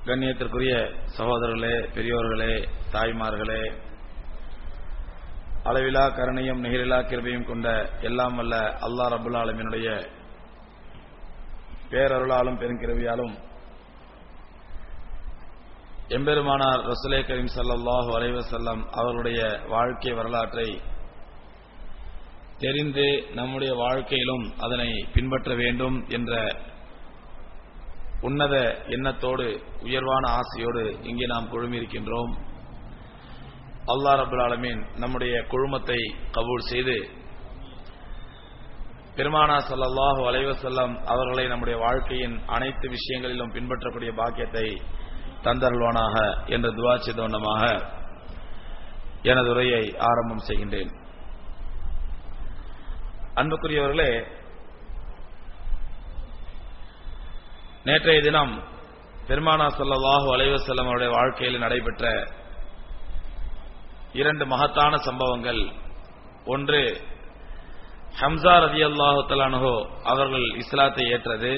கண்ணியத்திற்குரிய சகோதரர்களே பெரியோர்களே தாய்மார்களே அளவிலா கருணையும் நிகரிலா கிருபையும் கொண்ட எல்லாம் வல்ல அல்லா ரபுல் ஆலமினுடைய பேரருளாலும் பெருங்கிருவியாலும் எம்பெருமானார் ரசுலே கரீம் சல்லாஹூ அலைவசல்லம் அவர்களுடைய வாழ்க்கை வரலாற்றை தெரிந்து நம்முடைய வாழ்க்கையிலும் அதனை பின்பற்ற வேண்டும் என்ற உன்னத எண்ணத்தோடு உயர்வான ஆசையோடு இங்கே நாம் குழுமியிருக்கின்றோம் அல்லா ரபுல் ஆலமீன் நம்முடைய குழுமத்தை கபூல் செய்து பெருமானா சல்லாஹூ அலைவசல்லம் அவர்களை நம்முடைய வாழ்க்கையின் அனைத்து விஷயங்களிலும் பின்பற்றக்கூடிய பாக்கியத்தை தந்தருள்வானாக என்ற துவா செய்தவண்ணமாக எனது உரையை ஆரம்பம் செய்கின்றேன் அன்புக்குரியவர்களே நேற்றைய தினம் பெருமானா சல்லாஹூ அலைவசல்லம் அவருடைய வாழ்க்கையில் நடைபெற்ற இரண்டு மகத்தான சம்பவங்கள் ஒன்று ஹம்சா ரதி அல்லாஹு தலானுகோ அவர்கள் இஸ்லாத்தை ஏற்றது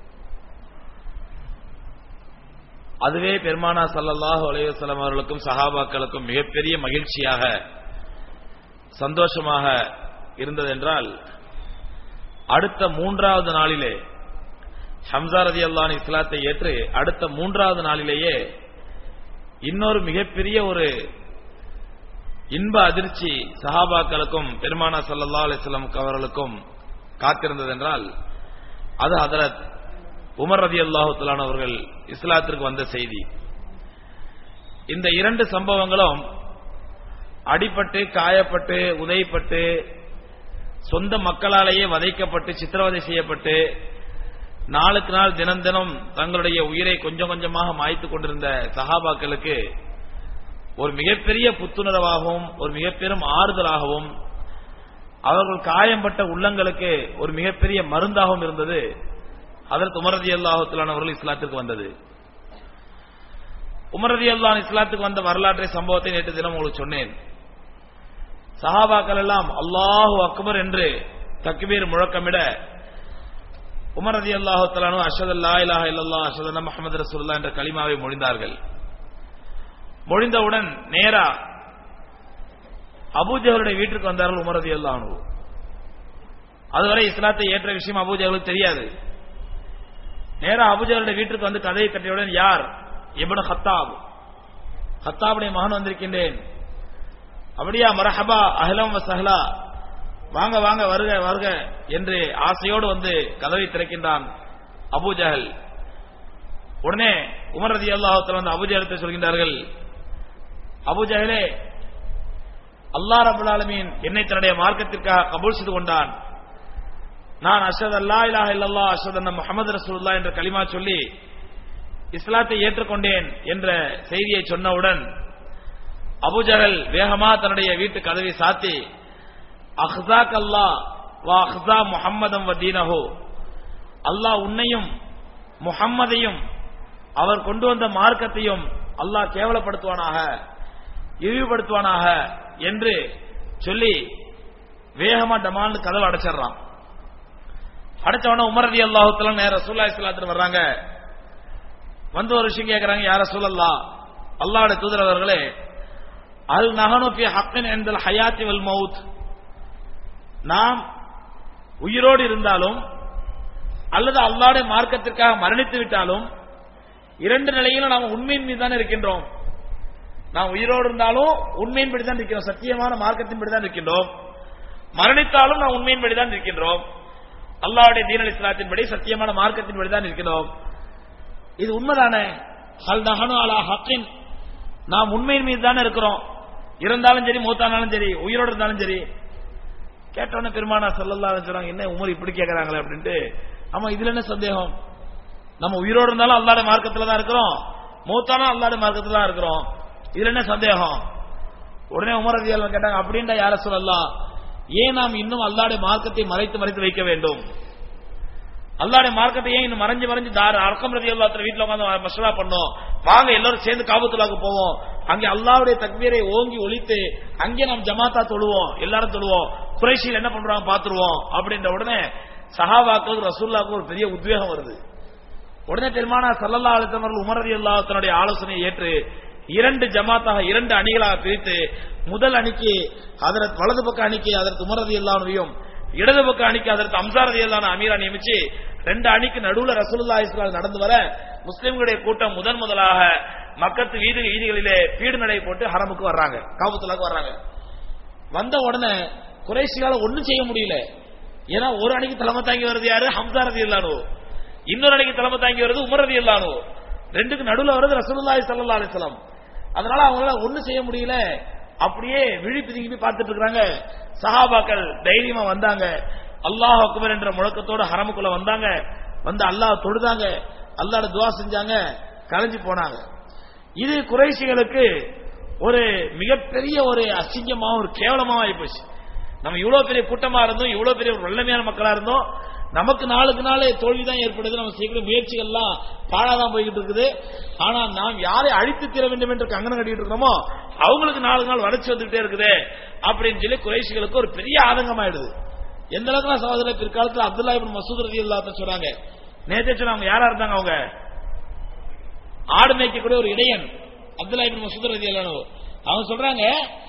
அதுவே பெருமானா சல்லல்லாஹு அலைவசலம் அவர்களுக்கும் சஹாபாக்களுக்கும் மிகப்பெரிய மகிழ்ச்சியாக சந்தோஷமாக இருந்ததென்றால் அடுத்த மூன்றாவது நாளிலே ஹம்சா ரதி அல்லான் இஸ்லாத்தை ஏற்று அடுத்த மூன்றாவது நாளிலேயே இன்னொரு மிகப்பெரிய ஒரு இன்ப அதிர்ச்சி சஹாபாக்களுக்கும் பெருமானா சல்லா அலிஸ்லாம் அவர்களுக்கும் காத்திருந்ததென்றால் அது ஹதரத் உமர் ரதி அல்லாஹுலான் அவர்கள் இஸ்லாத்திற்கு வந்த செய்தி இந்த இரண்டு சம்பவங்களும் அடிப்பட்டு காயப்பட்டு உதைப்பட்டு சொந்த மக்களாலேயே வதைக்கப்பட்டு சித்திரவதை செய்யப்பட்டு நாளுக்கு நாள் தினம் தினம் தங்களுடைய உயிரை கொஞ்சம் கொஞ்சமாக மாய்த்து கொண்டிருந்த சஹாபாக்களுக்கு ஒரு மிகப்பெரிய புத்துணர்வாகவும் ஒரு மிகப்பெரும் ஆறுதலாகவும் அவர்கள் காயம்பட்ட உள்ளங்களுக்கு ஒரு மிகப்பெரிய மருந்தாகவும் இருந்தது அதற்கு உமரதி அல்லாஹுலான் அவர்கள் இஸ்லாத்திற்கு வந்தது உமரதி அல்லான் இஸ்லாத்துக்கு வந்த வரலாற்றை சம்பவத்தை நேற்று தினம் உங்களுக்கு சொன்னேன் சஹாபாக்கள் எல்லாம் அல்லாஹு அக்பர் என்று தக்பீர் முழக்கமிட உமர் ரதி அல்லாஹு தலானு அஷத் அல்லா இலாஹ இல்லல்லா அஷத் முகமது ரசூல்லா என்ற களிமாவை மொழிந்தார்கள் மொழிந்தவுடன் நேரா அபூஜகளுடைய வீட்டுக்கு வந்தார்கள் உமர் ரதி அல்லாஹு அதுவரை இஸ்லாத்தை ஏற்ற விஷயம் அபூஜகளுக்கு தெரியாது நேரா அபுஜலுடைய வீட்டுக்கு வந்து கதையை கட்டியவுடன் யார் எபனு ஹத்தாப் ஹத்தாபுடைய மகன் வந்திருக்கின்றேன் அப்படியா மரஹபா அஹலம் சஹலா வாங்க வாங்க வருக வருக என்று ஆசையோடு வந்து கதவை திறக்கின்றான் அபூஜஹல் உடனே உமர் ரதி அல்லாஹத்தில் வந்து அபுஜஹலத்தை சொல்கின்றார்கள் அபுஜஹலே அல்லா ரபுல் ஆலமீன் என்னை தன்னுடைய மார்க்கத்திற்காக கபூல் செய்து கொண்டான் நான் அஷத் அல்லா இலாஹ இல்லல்லா அஷத் அண்ணா முகமது ரசூல்லா என்ற களிமா சொல்லி இஸ்லாத்தை ஏற்றுக்கொண்டேன் என்ற செய்தியை சொன்னவுடன் அபுஜகல் வேகமா தன்னுடைய வீட்டு கதவை சாத்தி அஹ்சாக் அல்லா வா அஹ்சா முஹம்மதம் வ தீனஹோ அல்லாஹ் உன்னையும் முஹம்மதையும் அவர் கொண்டு வந்த மார்க்கத்தையும் அல்லாஹ் கேவலப்படுத்துவானாக இழிவுபடுத்துவானாக என்று சொல்லி வேகமா டமால்னு கதவை அடைச்சிடுறான் அடைச்சவன உமரதி அல்லாஹுத்தலாம் நேர ரசூல்லா இஸ்லாத்துக்கு வர்றாங்க வந்து ஒரு விஷயம் கேட்கறாங்க யார சூழல்லா அல்லாஹ்வுடைய தூதர் அவர்களே அல் நகனு ஃபி ஹக்கின் எந்தல் ஹயாத்தி வல் மவுத் நாம் உயிரோடு இருந்தாலும் அல்லது அல்லாஹ்வுடைய மார்க்கத்திற்காக மரணித்து விட்டாலும் இரண்டு நிலையிலும் நாம் உண்மையின் மீது தான் இருக்கின்றோம் நாம் உயிரோடு இருந்தாலும் உண்மையின்படி தான் இருக்கிறோம் சத்தியமான மார்க்கத்தின்படி தான் இருக்கின்றோம் மரணித்தாலும் நாம் உண்மையின்படி தான் இருக்கின்றோம் அல்லாவுடைய தீனல் இஸ்லாத்தின்படி சத்தியமான மார்க்கத்தின்படி தான் இருக்கிறோம் இது உண்மைதானே ஹல் நஹனு அலா ஹக்கின் நாம் உண்மையின் மீது தானே இருக்கிறோம் இருந்தாலும் சரி மூத்தானாலும் சரி உயிரோடு இருந்தாலும் சரி கேட்டோன்னே பெருமானா சொல்லல்லா சொல்றாங்க என்ன உமர் இப்படி கேட்கறாங்களே அப்படின்ட்டு ஆமா இதுல என்ன சந்தேகம் நம்ம உயிரோடு இருந்தாலும் அல்லாட மார்க்கத்துல தான் இருக்கிறோம் மூத்தானா அல்லாட மார்க்கத்துல தான் இருக்கிறோம் இதுல என்ன சந்தேகம் உடனே உமர் ரதியால் கேட்டாங்க அப்படின்டா யார சொல்லலாம் ஏன் நாம் இன்னும் அல்லாடைய மார்க்கத்தை மறைத்து மறைத்து வைக்க வேண்டும் அல்லாடைய மார்க்கத்தை ஏன் இன்னும் மறைஞ்சு மறைஞ்சு தார அர்க்கம் ரதி அல்லா வீட்டுல உட்காந்து மசலா பண்ணோம் வாங்க எல்லாரும் சேர்ந்து காபத்துலாக்கு போவோம் அங்கே அல்லாவுடைய தக்பீரை ஓங்கி ஒழித்து அங்கே நாம் ஜமாத்தா தொழுவோம் எல்லாரும் தொழுவோம் குறைஷியில் என்ன பண்றாங்க பாத்துருவோம் அப்படின்ற உடனே சஹாபாக்களுக்கு ரசூல்லாவுக்கு ஒரு பெரிய உத்வேகம் வருது உடனே பெருமானா சல்லல்லா அலுவலர்கள் உமர் ரதி அல்லாஹனுடைய ஆலோசனையை ஏற்று இரண்டு ஜமாத்தாக இரண்டு அணிகளாக பிரித்து முதல் அணிக்கு அதற்கு வலது பக்க அணிக்கு அதற்கு உமர் ரதி அல்லாஹனையும் இடது பக்க அணிக்கு அதற்கு அம்சார் ரதி அல்லான அமீரா நியமிச்சு ரெண்டு அணிக்கு நடுவுல ரசூலுல்லா இஸ்லாம் நடந்து வர முஸ்லிம்களுடைய கூட்டம் முதன் முதலாக மக்கத்து வீதி வீதிகளிலே பீடு நடை போட்டு ஹரமுக்கு வர்றாங்க காபத்துலாக்கு வர்றாங்க வந்த உடனே குறைசியால ஒண்ணும் செய்ய முடியல ஏன்னா ஒரு அணிக்கு தலைமை தாங்கி வருது யாரு ஹம்சா ரதி இல்லானோ இன்னொரு அணிக்கு தலைமை தாங்கி வருது உமர் ரதி இல்லானோ ரெண்டுக்கு நடுவுல வருது ரசூலுல்லாஹி ஸல்லல்லாஹு அலைஹி வஸல்லம் அதனால அவங்களால ஒண்ணும் செய்ய முடியல அப்படியே விழி பிதுங்கி போய் பார்த்துட்டு இருக்காங்க சஹாபாக்கள் தைரியமா வந்தாங்க அல்லாஹ் அக்பர் என்ற முழக்கத்தோட ஹரமுக்குள்ள வந்தாங்க வந்து அல்லாஹ் தொழுதாங்க அல்லாஹ் துவா செஞ்சாங்க கலைஞ்சு போனாங்க இது குறைசிகளுக்கு ஒரு மிகப்பெரிய ஒரு அசிங்கமா ஒரு கேவலமா ஆயிப்போச்சு நம்ம இவ்வளவு பெரிய கூட்டமா இருந்தோம் இவ்வளவு பெரிய ஒரு வல்லமையான மக்களா இருந்தோம் நமக்கு நாளுக்கு நாள் தோல்விதான் ஏற்படுது நம்ம செய்கிற முயற்சிகள்லாம் பாழாதான் போய்கிட்டு இருக்குது ஆனா நாம் யாரை அழித்து தீர வேண்டும் என்று கங்கணம் கட்டிட்டு இருக்கிறோமோ அவங்களுக்கு நாலு நாள் வளர்ச்சி வந்துகிட்டே இருக்குது அப்படின்னு சொல்லி குறைசிகளுக்கு ஒரு பெரிய ஆதங்கமாயிடுது எந்த அளவுக்கு சகோதரர் பிற்காலத்தில் அப்துல்லா இபின் மசூத் ரதி இல்லாத சொல்றாங்க நேத்தே சொன்னாங்க யாரா இருந்தாங்க அவங்க ஆடு மேய்க்கக்கூடிய ஒரு இடையன் அப்துல்லா இபின் மசூத் ரதி அல்லானோ அவங்க சொல்றாங்க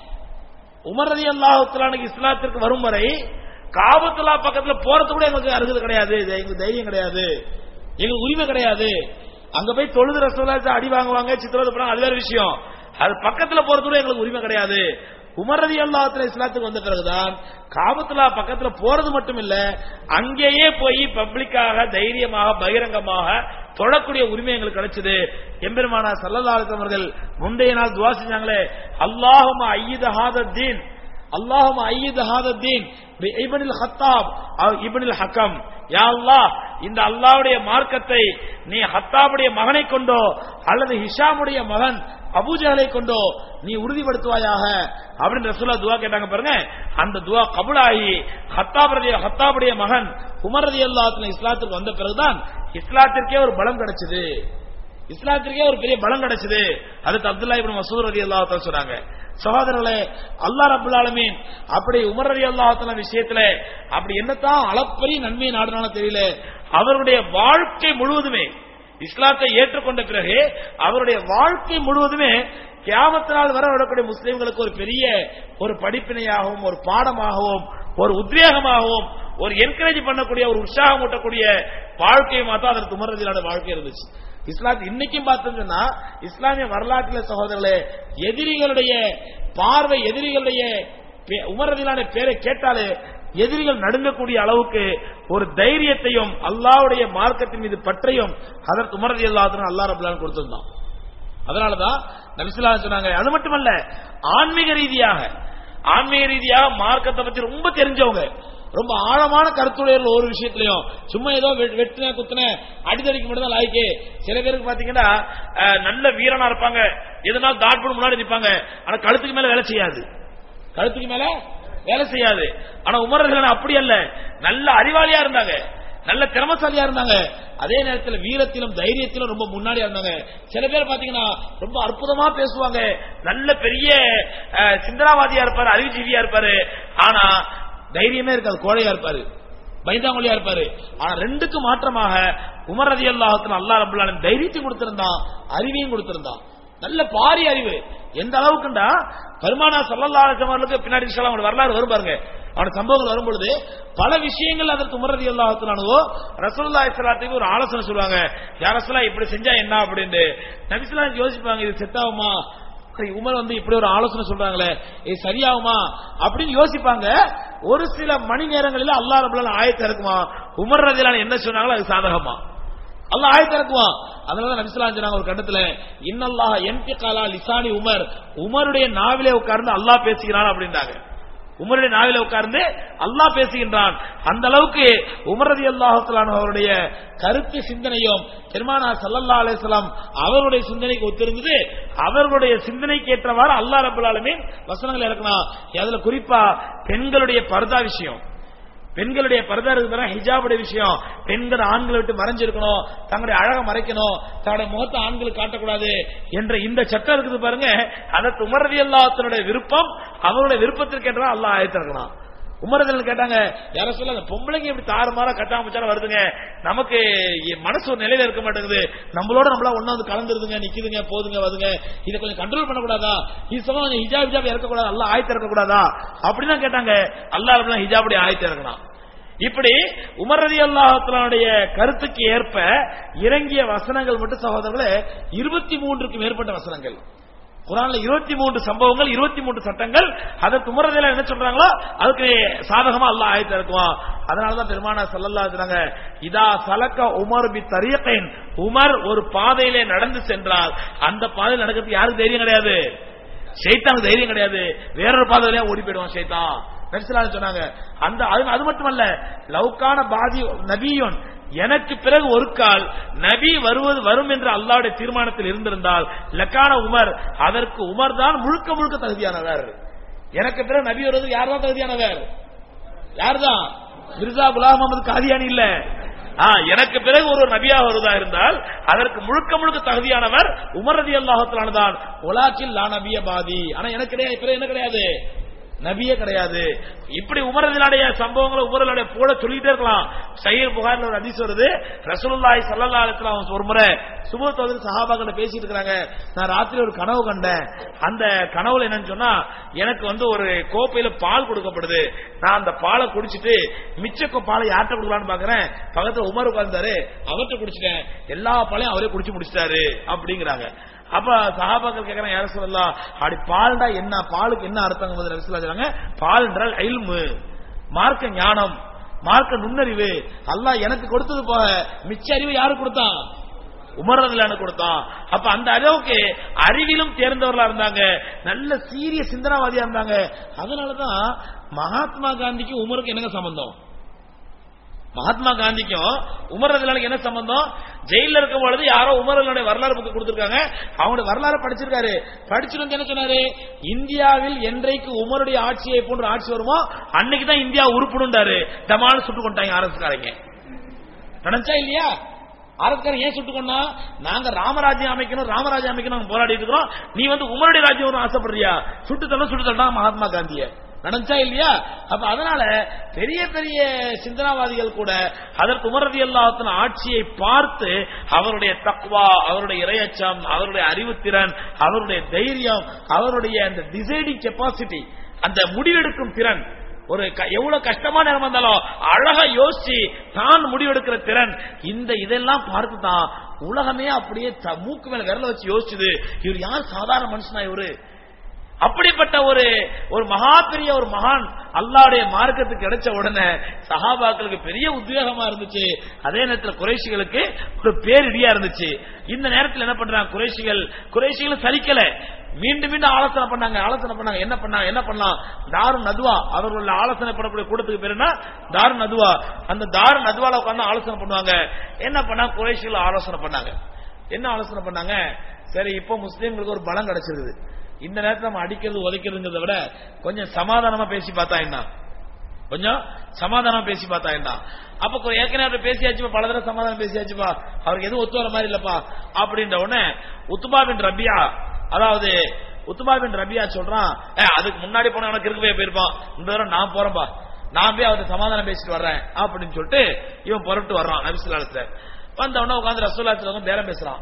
உமர் ரதி அல்லாஹுக்கு இஸ்லாத்திற்கு வரும் வரை காபத்துல்லா பக்கத்துல போறது கூட எங்களுக்கு அருகது கிடையாது இது எங்களுக்கு தைரியம் கிடையாது எங்களுக்கு உரிமை கிடையாது அங்க போய் தொழுது ரசோல்லா அடி வாங்குவாங்க சித்திரவதை பண்ணுவாங்க அது வேற விஷயம் அது பக்கத்துல போறது கூட எங்களுக்கு உரிமை கிடையாது உமர் ரதி அல்லாஹத்துல இஸ்லாத்துக்கு வந்த பிறகுதான் காபத்துல்லா பக்கத்துல போறது மட்டும் இல்ல அங்கேயே போய் பப்ளிக்காக தைரியமாக பகிரங்கமாக தொழக்கூடிய உரிமை எங்களுக்கு கிடைச்சது எம்பெருமானா சல்லல்லாஹு அவர்கள் முந்தைய நாள் துவா செஞ்சாங்களே அல்லாஹும ஐயது ஹாதத்தீன் அல்லாஹும் ஐயது ஹாதத்தீன் இபனில் ஹத்தாப் இபனில் ஹக்கம் யா அல்லாஹ் இந்த அல்லாவுடைய மார்க்கத்தை நீ ஹத்தாபுடைய மகனை கொண்டோ அல்லது ஹிஷாமுடைய மகன் அபூஜகலை கொண்டோ நீ உறுதிப்படுத்துவாயாக அப்படின்னு ரசூலா துவா கேட்டாங்க பாருங்க அந்த துவா கபுலாகி ஹத்தாபுடைய ஹத்தாபுடைய மகன் உமர் ரதி அல்லாஹ் இஸ்லாத்துக்கு வந்த பிறகுதான் இஸ்லாத்திற்கே ஒரு பலம் கிடைச்சது இஸ்லாத்திற்கே ஒரு பெரிய பலம் கிடைச்சது அதுக்கு அப்துல்லா இப்னு மசூத் ரதி அல்லாஹ் சொல்றாங்க சகோதரர்களே அல்லாஹ் ரபுல் ஆலமீன் அப்படி உமர் ரதி அல்லாஹ் விஷயத்துல அப்படி என்னத்தான் அளப்பரிய நன்மை நாடுனாலும் தெரியல அவருடைய வாழ்க்கை முழுவதுமே இஸ்லாத்தை ஏற்றுக்கொண்ட பிறகு அவருடைய வாழ்க்கை முழுவதுமே கியாமத்தினால் வர வரக்கூடிய முஸ்லிம்களுக்கு ஒரு பெரிய ஒரு படிப்பினையாகவும் ஒரு பாடமாகவும் ஒரு உத்வேகமாகவும் ஒரு என்கரேஜ் பண்ணக்கூடிய ஒரு உற்சாகம் ஊட்டக்கூடிய வாழ்க்கையுமா தான் அதற்கு உமரதிலான வாழ்க்கை இருந்துச்சு இஸ்லாம் இன்னைக்கும் பார்த்தோம்னா இஸ்லாமிய வரலாற்றில் சகோதரர்களே எதிரிகளுடைய பார்வை எதிரிகளுடைய உமரதிலான பேரை கேட்டாலே எதிரிகள் நடுங்கக்கூடிய அளவுக்கு ஒரு தைரியத்தையும் அல்லாவுடைய மார்க்கத்தின் மீது பற்றையும் அதற்கு உமரதி அல்லாஹ் அல்லா ரபுல்லான் கொடுத்திருந்தான் அதனாலதான் நபிசுல்லா சொன்னாங்க அது மட்டுமல்ல ஆன்மீக ரீதியாக ஆன்மீக ரீதியாக மார்க்கத்தை பத்தி ரொம்ப தெரிஞ்சவங்க ரொம்ப ஆழமான கருத்துடையர்கள் ஒரு விஷயத்திலையும் சும்மா ஏதோ வெட்டின குத்தின அடிதடிக்கு மட்டும் தான் லாய்க்கு சில பேருக்கு பாத்தீங்கன்னா நல்ல வீரனா இருப்பாங்க எதனால தாட்புடு முன்னாடி நிற்பாங்க ஆனா கழுத்துக்கு மேல வேலை செய்யாது கழுத்துக்கு மேல வேலை செய்யாது ஆனா உமர்கள் அப்படி அல்ல நல்ல அறிவாளியா இருந்தாங்க நல்ல திறமசாலியா இருந்தாங்க அதே நேரத்தில் வீரத்திலும் தைரியத்திலும் ரொம்ப முன்னாடியா இருந்தாங்க சில பேர் பாத்தீங்கன்னா ரொம்ப அற்புதமா பேசுவாங்க நல்ல பெரிய சிந்தனாவாதியா இருப்பாரு அறிவுஜீவியா இருப்பாரு ஆனா தைரியமே இருக்காது கோழையா இருப்பாரு பயந்தாங்கொழியா இருப்பாரு ஆனா ரெண்டுக்கு மாற்றமாக உமர் ரதி அல்லாஹத்துல அல்லா ரபுல்லான தைரியத்தையும் கொடுத்திருந்தான் அறிவையும் கொடுத்திருந்தான் நல்ல பாரி அறிவு எந்த அளவுக்குண்டா பெருமானா சல்லல்லாஹர்களுக்கு பின்னாடி அவங்க வரலாறு வரும் பாருங்க அவன சம்பவங்கள் வரும்பொழுது பல விஷயங்கள் அதற்கு உமரதி அல்லாஹத்தினானோ ரசூல்லா இஸ்லாத்துக்கு ஒரு ஆலோசனை சொல்லுவாங்க யாரசலா இப்படி செஞ்சா என்ன அப்படின்னு நபிசுல்லா யோசிப்பாங்க இது செத்தாகுமா உமர் வந்து இப்படி ஒரு ஆலோசனை சொல்றாங்களே இது சரியாகுமா அப்படின்னு யோசிப்பாங்க ஒரு சில மணி நேரங்களில் அல்லா ரபுல்லான ஆயத்தை இருக்குமா உமர் ரதிலான என்ன சொன்னாங்களோ அது சாதகமா அல்ல ஆயத்தை இருக்குவான் அதனால நபிசுல்லா சொன்னாங்க ஒரு கட்டத்துல இன்னல்லாஹ் எம்பி காலா லிசானி உமர் உமருடைய நாவிலே உட்கார்ந்து அல்லாஹ் பேசுகிறான் அப்படின்றாங்க உமருடைய நாவில உட்கார்ந்து அல்லாஹ் பேசுகின்றான் அந்த அளவுக்கு உமரதி அல்லாஹலான் அவருடைய கருத்து சிந்தனையும் பெருமானா சல்லல்லா அலிஸ்லாம் அவருடைய சிந்தனைக்கு ஒத்திருந்தது அவர்களுடைய சிந்தனைக்கு ஏற்றவாறு அல்லா ரபுல் ஆலமின் வசனங்கள் இறக்கணும் அதுல குறிப்பா பெண்களுடைய பர்தா விஷயம் பெண்களுடைய பரதா இருக்கிற ஹிஜாபுடைய விஷயம் பெண்கள் ஆண்களை விட்டு மறைஞ்சிருக்கணும் தங்களுடைய அழக மறைக்கணும் தங்களுடைய முகத்தை ஆண்களுக்கு காட்டக்கூடாது என்ற இந்த சட்டம் இருக்குது பாருங்க அதற்கு உமரதி அல்லாத்தனுடைய விருப்பம் அவருடைய விருப்பத்திற்கு என்றால் அல்லாஹ் ஆயத்திருக்கலாம் உமரதல் கேட்டாங்க யார சொல்ல அந்த பொம்பளைங்க இப்படி தாறுமாறா கட்டாம வச்சாலும் வருதுங்க நமக்கு இ- மனசு ஒரு நிலையில இருக்க மாட்டேங்குது நம்மளோட நம்மளா ஒண்ணா வந்து கலந்துருதுங்க நிக்குதுங்க போதுங்க வருதுங்க இதை கொஞ்சம் கண்ட்ரோல் பண்ணக்கூடாதா இது சமம் கொஞ்சம் ஹிஜாப் ஹிஜாப் இறக்கக்கூடாது அல்ல ஆயத்து இறக்கக்கூடாதா அப்படின்னு கேட்டாங்க அல்லா அப்படின்னா ஹிஜாபுடைய ஆயத்து இறக்கணும் இப்படி உமர் ரதி அல்லாஹனுடைய கருத்துக்கு ஏற்ப இறங்கிய வசனங்கள் மட்டும் சகோதரர்களே இருபத்தி மூன்றுக்கு மேற்பட்ட வசனங்கள் குரான்ல இருபத்தி மூன்று சம்பவங்கள் இருபத்தி மூன்று சட்டங்கள் அதற்கு உமரதில என்ன சொல்றாங்களோ அதுக்கு சாதகமா அல்லாஹ் ஆயத்து இருக்குவான் அதனாலதான் பெருமானா சல்லல்லா சொன்னாங்க இதா சலக்க உமர் பி தரியக்கைன் உமர் ஒரு பாதையிலே நடந்து சென்றால் அந்த பாதையில் நடக்கிறதுக்கு யாருக்கு தைரியம் கிடையாது ஷைத்தானுக்கு தைரியம் கிடையாது வேறொரு பாதையிலே ஓடி போயிடுவான் ஷைத்தான் நபிசுல்லாஹ் சொன்னாங்க அந்த அது அது மட்டுமல்ல லவுக்கான பாதி நபியுன் எனக்கு பிறகு ஒரு கால் நபி வருவது வரும் என்று அல்லாவுடைய தீர்மானத்தில் இருந்திருந்தால் லக்கான உமர் அதற்கு உமர் தான் முழுக்க முழுக்க தகுதியானவர் எனக்கு பிறகு நபி வருவது யார் தான் தகுதியானவர் யார்தான் மிர்சா குலாம் முகமது காதியானி இல்ல ஆ, எனக்கு பிறகு ஒரு நபியா வருவதா இருந்தால் அதற்கு முழுக்க முழுக்க தகுதியானவர் உமர் ரதி அல்லாஹத்திலானதான் உலாக்கில் லா நபிய பாதி ஆனா எனக்கு கிடையாது பிறகு என்ன கிடையாது நபியே கிடையாது இப்படி உமரதினுடைய சம்பவங்களை உமரலுடைய போல சொல்லிட்டே இருக்கலாம் சையர் புகார்ல ஒரு அதிசயம் வருது ரசூலுல்லாஹி ஸல்லல்லாஹு அலைஹி வஸல்லம் ஒரு முறை சுபத் வந்து சஹாபாக்கள பேசிட்டு இருக்காங்க நான் ராத்திரி ஒரு கனவு கண்டேன் அந்த கனவுல என்னன்னு சொன்னா எனக்கு வந்து ஒரு கோப்பையில பால் கொடுக்கப்படுது நான் அந்த பாலை குடிச்சிட்டு மிச்ச கோ- பாலை யார்கிட்ட கொடுக்கலாம்னு பாக்குறேன் பக்கத்துல உமர் உட்கார்ந்தாரு அவர்கிட்ட குடிச்சிட்டேன் எல்லா பாலையும் அவரே குடிச்சு முடிச்சிட்டாரு அப்படிங்கிறாங்க அப்ப சஹாபாக்கள் கேக்குறாங்க யார சொல்லலாம் அப்படி பால்டா என்ன பாலுக்கு என்ன அர்த்தம் சொல்றாங்க பால் என்றால் இல்மு மார்க்க ஞானம் மார்க்க நுண்ணறிவு அல்லாஹ் எனக்கு கொடுத்தது போக மிச்ச அறிவு யாரு கொடுத்தான் உமர்றதுல கொடுத்தான் அப்ப அந்த அளவுக்கு அறிவிலும் தேர்ந்தவர்களா இருந்தாங்க நல்ல சீரிய சிந்தனாவாதியா இருந்தாங்க அதனாலதான் மகாத்மா காந்திக்கு உமருக்கு என்னங்க சம்பந்தம் மகாத்மா காந்திக்கும் உமர் ரதிலானுக்கு என்ன சம்பந்தம் ஜெயில இருக்கும் பொழுது யாரோ உமர் ரதிலானுடைய வரலாறு புக்கு கொடுத்திருக்காங்க அவங்களுடைய வரலாறு படிச்சிருக்காரு படிச்சுட்டு வந்து என்ன சொன்னாரு இந்தியாவில் என்றைக்கு உமருடைய ஆட்சியை போன்ற ஆட்சி வருமோ அன்னைக்கு தான் இந்தியா உருப்பிடுண்டாரு டமால் சுட்டு கொண்டாங்க அரசுக்காரங்க நடந்துச்சா இல்லையா அரசுக்காரன் ஏன் சுட்டு கொண்டா நாங்க ராமராஜ்யம் அமைக்கணும் ராமராஜ்யம் அமைக்கணும் நாங்க போராடிட்டு இருக்கிறோம் நீ வந்து உமருடைய ராஜ்யம் வரும் ஆசைப்படுறியா சுட்டு தள்ள சுட்டு தள்ளா மகாத்மா காந்திய நடந்துச்சா இல்லையா அப்ப அதனால பெரிய பெரிய சிந்தனாவாதிகள் கூட அதற்கு உமரதி அல்லாத்தின் ஆட்சியை பார்த்து அவருடைய தக்வா அவருடைய இரையச்சம் அவருடைய அறிவுத்திறன் அவருடைய தைரியம் அவருடைய அந்த டிசைடிங் கெப்பாசிட்டி அந்த முடிவெடுக்கும் திறன் ஒரு க- எவ்வளவு கஷ்டமான நேரம் வந்தாலும் அழகா யோசிச்சு தான் முடிவெடுக்கிற திறன் இந்த இதெல்லாம் பார்த்து தான் உலகமே அப்படியே த- மூக்கு மேல விரல வச்சு யோசிச்சுது இவர் யார் சாதாரண மனுஷனா இவரு அப்படிப்பட்ட ஒரு ஒரு மகா பெரிய ஒரு மகான் அல்லாவுடைய மார்க்கத்துக்கு கிடைச்ச உடனே சஹாபாக்களுக்கு பெரிய உத்வேகமா இருந்துச்சு அதே நேரத்தில் குறைஷிகளுக்கு ஒரு பேரிடியா இருந்துச்சு இந்த நேரத்தில் என்ன பண்றாங்க குறைஷிகள் குறைஷிகளும் சலிக்கல மீண்டும் மீண்டும் ஆலோசனை பண்ணாங்க ஆலோசனை பண்ணாங்க என்ன பண்ணாங்க என்ன பண்ணலாம் தாரு நதுவா அவர்கள் ஆலோசனை பண்ணக்கூடிய கூட்டத்துக்கு பேர் என்ன தாரு நதுவா அந்த தாரு நதுவால உட்கார்ந்து ஆலோசனை பண்ணுவாங்க என்ன பண்ணா குறைஷிகள் ஆலோசனை பண்ணாங்க என்ன ஆலோசனை பண்ணாங்க சரி இப்போ முஸ்லீம்களுக்கு ஒரு பலம் கிடைச்சிருக்குது இந்த நேரத்தில் நம்ம அடிக்கிறது உதைக்கிறதுங்கிறத விட கொஞ்சம் சமாதானமா பேசி பார்த்தா என்ன கொஞ்சம் சமாதானம் பேசி பார்த்தா என்ன அப்ப கொ- ஏற்கனவே அவர்ட்ட பேசியாச்சுப்பா பல தடவை சமாதானம் பேசியாச்சுப்பா அவருக்கு எதுவும் ஒத்து வர மாதிரி இல்லப்பா அப்படின்ற உடனே உத்துபா பின் ரபியா அதாவது உத்துபா பின் ரபியா சொல்றான் "ஏ, அதுக்கு முன்னாடி போன உனக்கு இருக்கு போய் போயிருப்பான் இந்த தடவை நான் போறேன்பா நான் போய் அவர்கிட்ட சமாதானம் பேசிட்டு வர்றேன் அப்படின்னு சொல்லிட்டு இவன் புறப்பட்டு வர்றான் நபிசுல்லாத்துல வந்த உடனே உட்காந்து ரசூல்லாத்துல வந்து பேரம் பேசுறான்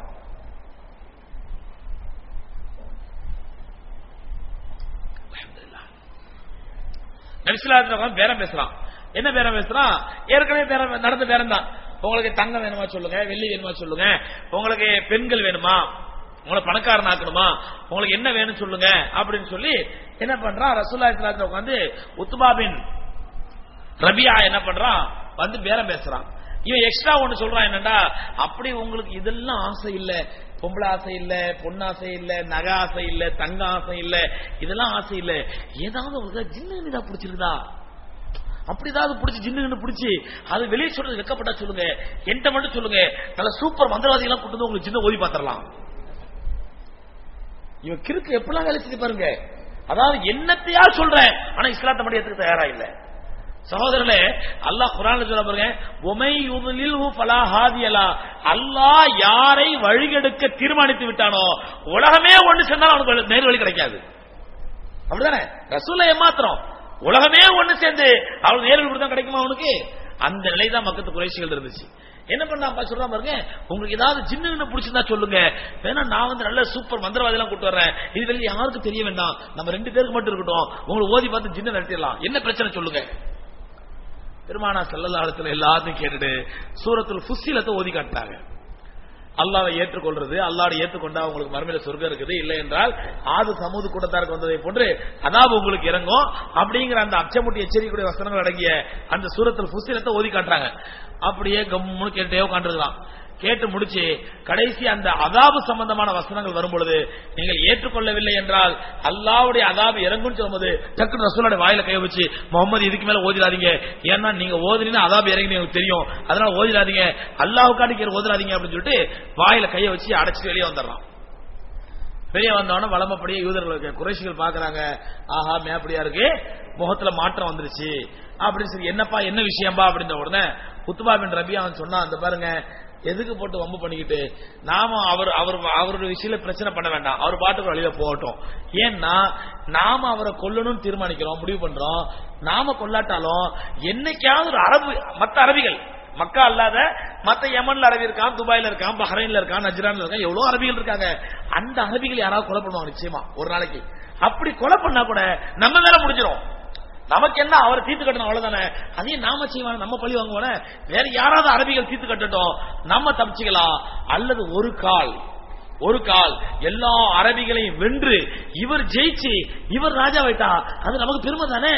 நபிசுல்லாத்துல உட்காந்து பேரம் பேசுறான் என்ன பேரம் பேசுறான் ஏற்கனவே பேரம் நடந்த பேரம் தான் உங்களுக்கு தங்கம் வேணுமா சொல்லுங்க வெள்ளி வேணுமா சொல்லுங்க உங்களுக்கு பெண்கள் வேணுமா உங்களை பணக்காரன் ஆக்கணுமா உங்களுக்கு என்ன வேணும் சொல்லுங்க அப்படின்னு சொல்லி என்ன பண்றான் ரசூல்லா இஸ்லாத்துல உட்காந்து உத்துபாபின் ரபியா என்ன பண்றான் வந்து பேரம் பேசுறான் இவன் எக்ஸ்ட்ரா ஒண்ணு சொல்றான் என்னடா அப்படி உங்களுக்கு இதெல்லாம் ஆசை இல்ல பொம்பளை ஆசை இல்ல பொண்ணு ஆசை இல்ல நகை ஆசை இல்ல தங்க ஆசை இல்ல இதெல்லாம் ஆசை இல்ல ஏதாவது உங்களுக்கு ஜின்னு இதா பிடிச்சிருக்குதா அப்படி ஏதாவது பிடிச்சி ஜின்னு பிடிச்சி அது வெளியே சொல்றது வெக்கப்பட்டா சொல்லுங்க என்கிட்ட மட்டும் சொல்லுங்க நல்ல சூப்பர் மந்திரவாதி எல்லாம் கூட்டு வந்து உங்களுக்கு ஜின்ன ஓதி பாத்திரலாம் இவன் கிறுக்கு எப்படிலாம் வேலை செஞ்சு பாருங்க அதாவது என்னத்தையா சொல்றேன் ஆனா இஸ்லாத்தை மட்டும் ஏத்துக்க தயாரா இல்ல சகோதரர்களே அல்லாஹ் குரான்ல சொல்ல பாருங்க உமை யுதலில்ஹு ஃபலா ஹாதியலா அல்லாஹ் யாரை வழிகெடுக்க தீர்மானித்து விட்டானோ உலகமே ஒண்ணு சேர்ந்தாலும் அவனுக்கு நேர் வழி கிடைக்காது அப்படிதானே ரசூலை ஏமாத்திரம் உலகமே ஒண்ணு சேர்ந்து அவள் நேரில் தான் கிடைக்குமா அவனுக்கு அந்த நிலை தான் மக்கத்து குறைசிகள் இருந்துச்சு என்ன பண்ணா சொல்றா பாருங்க உங்களுக்கு ஏதாவது ஜின்னு பிடிச்சிருந்தா சொல்லுங்க வேணா நான் வந்து நல்ல சூப்பர் மந்திரவாதி எல்லாம் கூட்டு வரேன் இது வெளியே யாருக்கும் தெரிய வேண்டாம் நம்ம ரெண்டு பேருக்கு மட்டும் இருக்கட்டும் உங்களுக்கு ஓதி பார்த்து ஜின்னு நடத்திடலாம் என்ன பிரச்சனை சொல்லுங்க பெருமானா செல்லலாளத்துல எல்லாத்தையும் கேட்டுட்டு சூரத்தில் ஃபுசிலத்தை ஓதி காட்டினாங்க அல்லாவை ஏற்றுக்கொள்றது அல்லாட ஏற்றுக்கொண்டா உங்களுக்கு மறுமையில சொர்க்கம் இருக்குது இல்லை என்றால் ஆது சமூக கூட்டத்தாருக்கு வந்ததை போன்று அதாவது உங்களுக்கு இறங்கும் அப்படிங்கிற அந்த அச்சமுட்டி எச்சரிக்கையுடைய வசனங்கள் அடங்கிய அந்த சூரத்தில் புஸ்திலத்தை ஓதி காட்டுறாங்க அப்படியே கம்முன்னு கேட்டே உட்காந்துருக்கலாம் கேட்டு முடிச்சு கடைசி அந்த அதாபு சம்பந்தமான வசனங்கள் வரும் பொழுது நீங்கள் ஏற்றுக்கொள்ளவில்லை என்றால் அல்லாவுடைய அதாபு இறங்குன்னு சொல்லும்போது டக்குனு ரசூலோட வாயில கை வச்சு முகமது இதுக்கு மேல ஓதிடாதீங்க ஏன்னா நீங்க ஓதுனீங்கன்னா அதாபு இறங்கி எனக்கு தெரியும் அதனால ஓதிடாதீங்க அல்லாவுக்காண்டி ஓதிடாதீங்க அப்படின்னு சொல்லிட்டு வாயில கையை வச்சு அடைச்சிட்டு வெளியே வந்துடுறான் வெளியே வந்தவன வளமப்படியே யூதர்களுக்கு குறைசிகள் பாக்குறாங்க ஆஹா மேப்படியா இருக்கு முகத்துல மாற்றம் வந்துருச்சு அப்படின்னு சொல்லி என்னப்பா என்ன விஷயம்பா அப்படின்ற உடனே குத்துபா பின் ரபி அவன் சொன்னா அந்த பாருங்க எதுக்கு போட்டு வம்பு பண்ணிக்கிட்டு நாம அவர் அவர் அவருடைய விஷயத்துல பிரச்சனை பண்ண வேண்டாம் அவர் பாட்டுக்கு வழியில போகட்டும் ஏன்னா நாம அவரை கொல்லணும்னு தீர்மானிக்கிறோம் முடிவு பண்றோம் நாம கொல்லாட்டாலும் என்னைக்காவது ஒரு அரபு மத்த அரபிகள் மக்கா அல்லாத மத்த யமன்ல அரபி இருக்கான் துபாயில இருக்கான் பஹ்ரைன்ல இருக்கான் நஜ்ரான்ல இருக்கான் எவ்வளவு அரபிகள் இருக்காங்க அந்த அரபிகள் யாராவது கொலை பண்ணுவாங்க நிச்சயமா ஒரு நாளைக்கு அப்படி கொலை பண்ணா கூட நம்ம மேல முடிஞ்சிடும் நமக்கு என்ன அவரை தீர்த்து கட்டணும் அவ்வளவுதானே அதையும் நாம செய்வான நம்ம பழி வாங்குவானே வேற யாராவது அரபிகள் தீர்த்து கட்டட்டும் நம்ம தப்பிச்சுக்கலாம் அல்லது ஒரு கால் ஒரு கால் எல்லா அரபிகளையும் வென்று இவர் ஜெயிச்சு இவர் ராஜா வைத்தா அது நமக்கு பெருமை தானே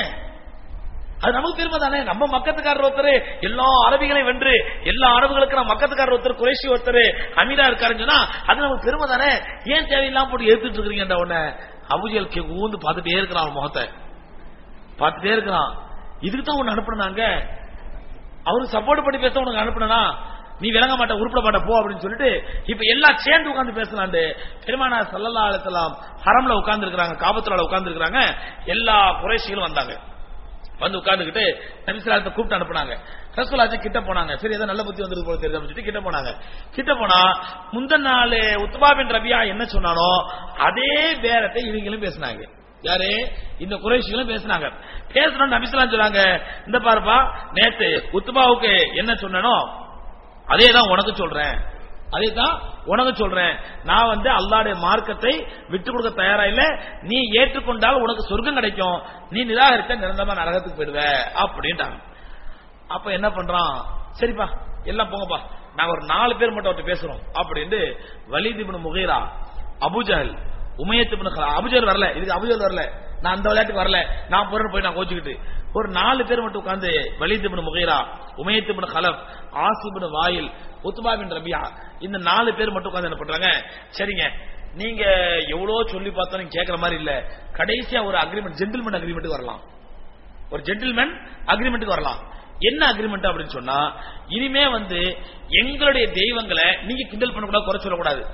அது நமக்கு பெருமை தானே நம்ம மக்கத்துக்காரர் ஒருத்தர் எல்லா அரபிகளையும் வென்று எல்லா அரபுகளுக்கு நம்ம மக்கத்துக்காரர் ஒருத்தர் குறைசி ஒருத்தர் அமீரா இருக்காருன்னு சொன்னா அது நமக்கு பெருமை தானே ஏன் தேவையில்லாம போட்டு எடுத்துட்டு இருக்கிறீங்க உடனே அபுஜல் ஊந்து பார்த்துட்டே இருக்கிறான் அவன் முகத்தை பார்த்துட்டே இருக்கிறான் இதுக்கு தான் உன்னை அனுப்புனாங்க அவருக்கு சப்போர்ட் பண்ணி பேச உனக்கு அனுப்புனா நீ விளங்க மாட்ட உருப்பிட மாட்ட போ அப்படின்னு சொல்லிட்டு இப்ப எல்லாம் சேர்ந்து உட்கார்ந்து பேசலாண்டு பெருமானா சல்லல்லா அலிசல்லாம் ஹரம்ல உட்கார்ந்து இருக்கிறாங்க காபத்துல உட்கார்ந்து இருக்கிறாங்க எல்லா குறைசிகளும் வந்தாங்க வந்து உட்கார்ந்துகிட்டு நபிசுலாத்தை கூப்பிட்டு அனுப்புனாங்க ரசூலாச்சு கிட்ட போனாங்க சரி ஏதோ நல்ல புத்தி வந்தது போல தெரியுது சொல்லிட்டு கிட்ட போனாங்க கிட்ட போனா முந்தன் நாள் உத்பாபின் ரபியா என்ன சொன்னானோ அதே பேரத்தை இவங்களும் பேசினாங்க யாரு இந்த குறைஷிகளும் பேசினாங்க பேசணும் நபிசலாம் சொன்னாங்க இந்த பாருப்பா நேத்து உத்துபாவுக்கு என்ன சொன்னனோ அதே தான் உனக்கு சொல்றேன் அதே தான் உனக்கு சொல்றேன் நான் வந்து அல்லாடைய மார்க்கத்தை விட்டு கொடுக்க தயாரா இல்ல நீ ஏற்றுக்கொண்டால் உனக்கு சொர்க்கம் கிடைக்கும் நீ நிராகரித்த நிரந்தரமா நரகத்துக்கு போயிடுவ அப்படின்ட்டாங்க அப்ப என்ன பண்றான் சரிப்பா எல்லாம் போங்கப்பா நாங்க ஒரு நாலு பேர் மட்டும் அவர்கிட்ட பேசுறோம் அப்படின்னு வலிதிபின் முகைரா அபுஜஹல் உமையத்து அபுஜர் வரல இதுக்கு அபுஜர் வரல நான் அந்த விளையாட்டுக்கு வரல நான் போறேன் போய் நான் கோச்சுக்கிட்டு ஒரு நாலு பேர் மட்டும் உட்கார்ந்து வலிதிபின் முகைரா உமையத்து ஹலப் ஆசிபின் வாயில் உத்துபாபின் ரபியா இந்த நாலு பேர் மட்டும் உட்கார்ந்து என்ன பண்றாங்க சரிங்க நீங்க எவ்வளவு சொல்லி பார்த்தாலும் கேட்கற மாதிரி இல்ல கடைசியா ஒரு அக்ரிமெண்ட் ஜென்டில்மேன் அக்ரிமெண்ட் வரலாம் ஒரு ஜென்டில்மேன் அக்ரிமெண்ட்டுக்கு வரலாம் என்ன அக்ரிமெண்ட் அப்படின்னு சொன்னா இனிமே வந்து எங்களுடைய தெய்வங்களை நீங்க கிண்டல் பண்ணக்கூடாது குறை சொல்லக்கூடாது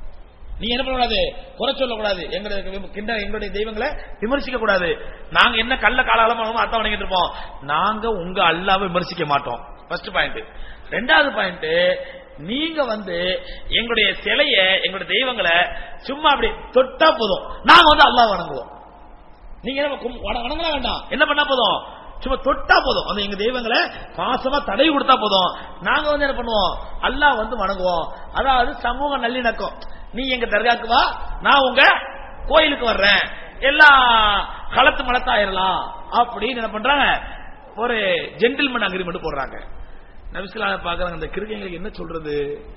நீ என்ன பண்ணக்கூடாது குறை சொல்லக்கூடாது எங்களுடைய கிண்ட எங்களுடைய தெய்வங்களை விமர்சிக்க கூடாது நாங்க என்ன கள்ள காலகாலமாக அர்த்தம் வணங்கிட்டு இருப்போம் நாங்க உங்க அல்லாவை விமர்சிக்க மாட்டோம் ஃபர்ஸ்ட் பாயிண்ட் ரெண்டாவது பாயிண்ட் நீங்க வந்து எங்களுடைய சிலைய எங்களுடைய தெய்வங்களை சும்மா அப்படி தொட்டா போதும் நாங்க வந்து அல்லாஹ் வணங்குவோம் நீங்க என்ன கும்- வண- வணங்கலாம் வேண்டாம் என்ன பண்ணா போதும் சும்மா தொட்டா போதும் அந்த எங்க தெய்வங்களை பாசமா தடவி கொடுத்தா போதும் நாங்க வந்து என்ன பண்ணுவோம் அல்லாஹ் வந்து வணங்குவோம் அதாவது சமூக நல்லிணக்கம் நீ எங்க தர்காக்கு வா நான் உங்க கோயிலுக்கு வர்றேன் எல்லாம் களத்து மலத்தாயிரலாம் அப்படின்னு என்ன பண்றாங்க ஒரு ஜென்டில்மேன் அக்ரிமெண்ட் போடுறாங்க நபிசுல்லா பாக்குறாங்க இந்த கிருக்கைங்களுக்கு என்ன சொல்றது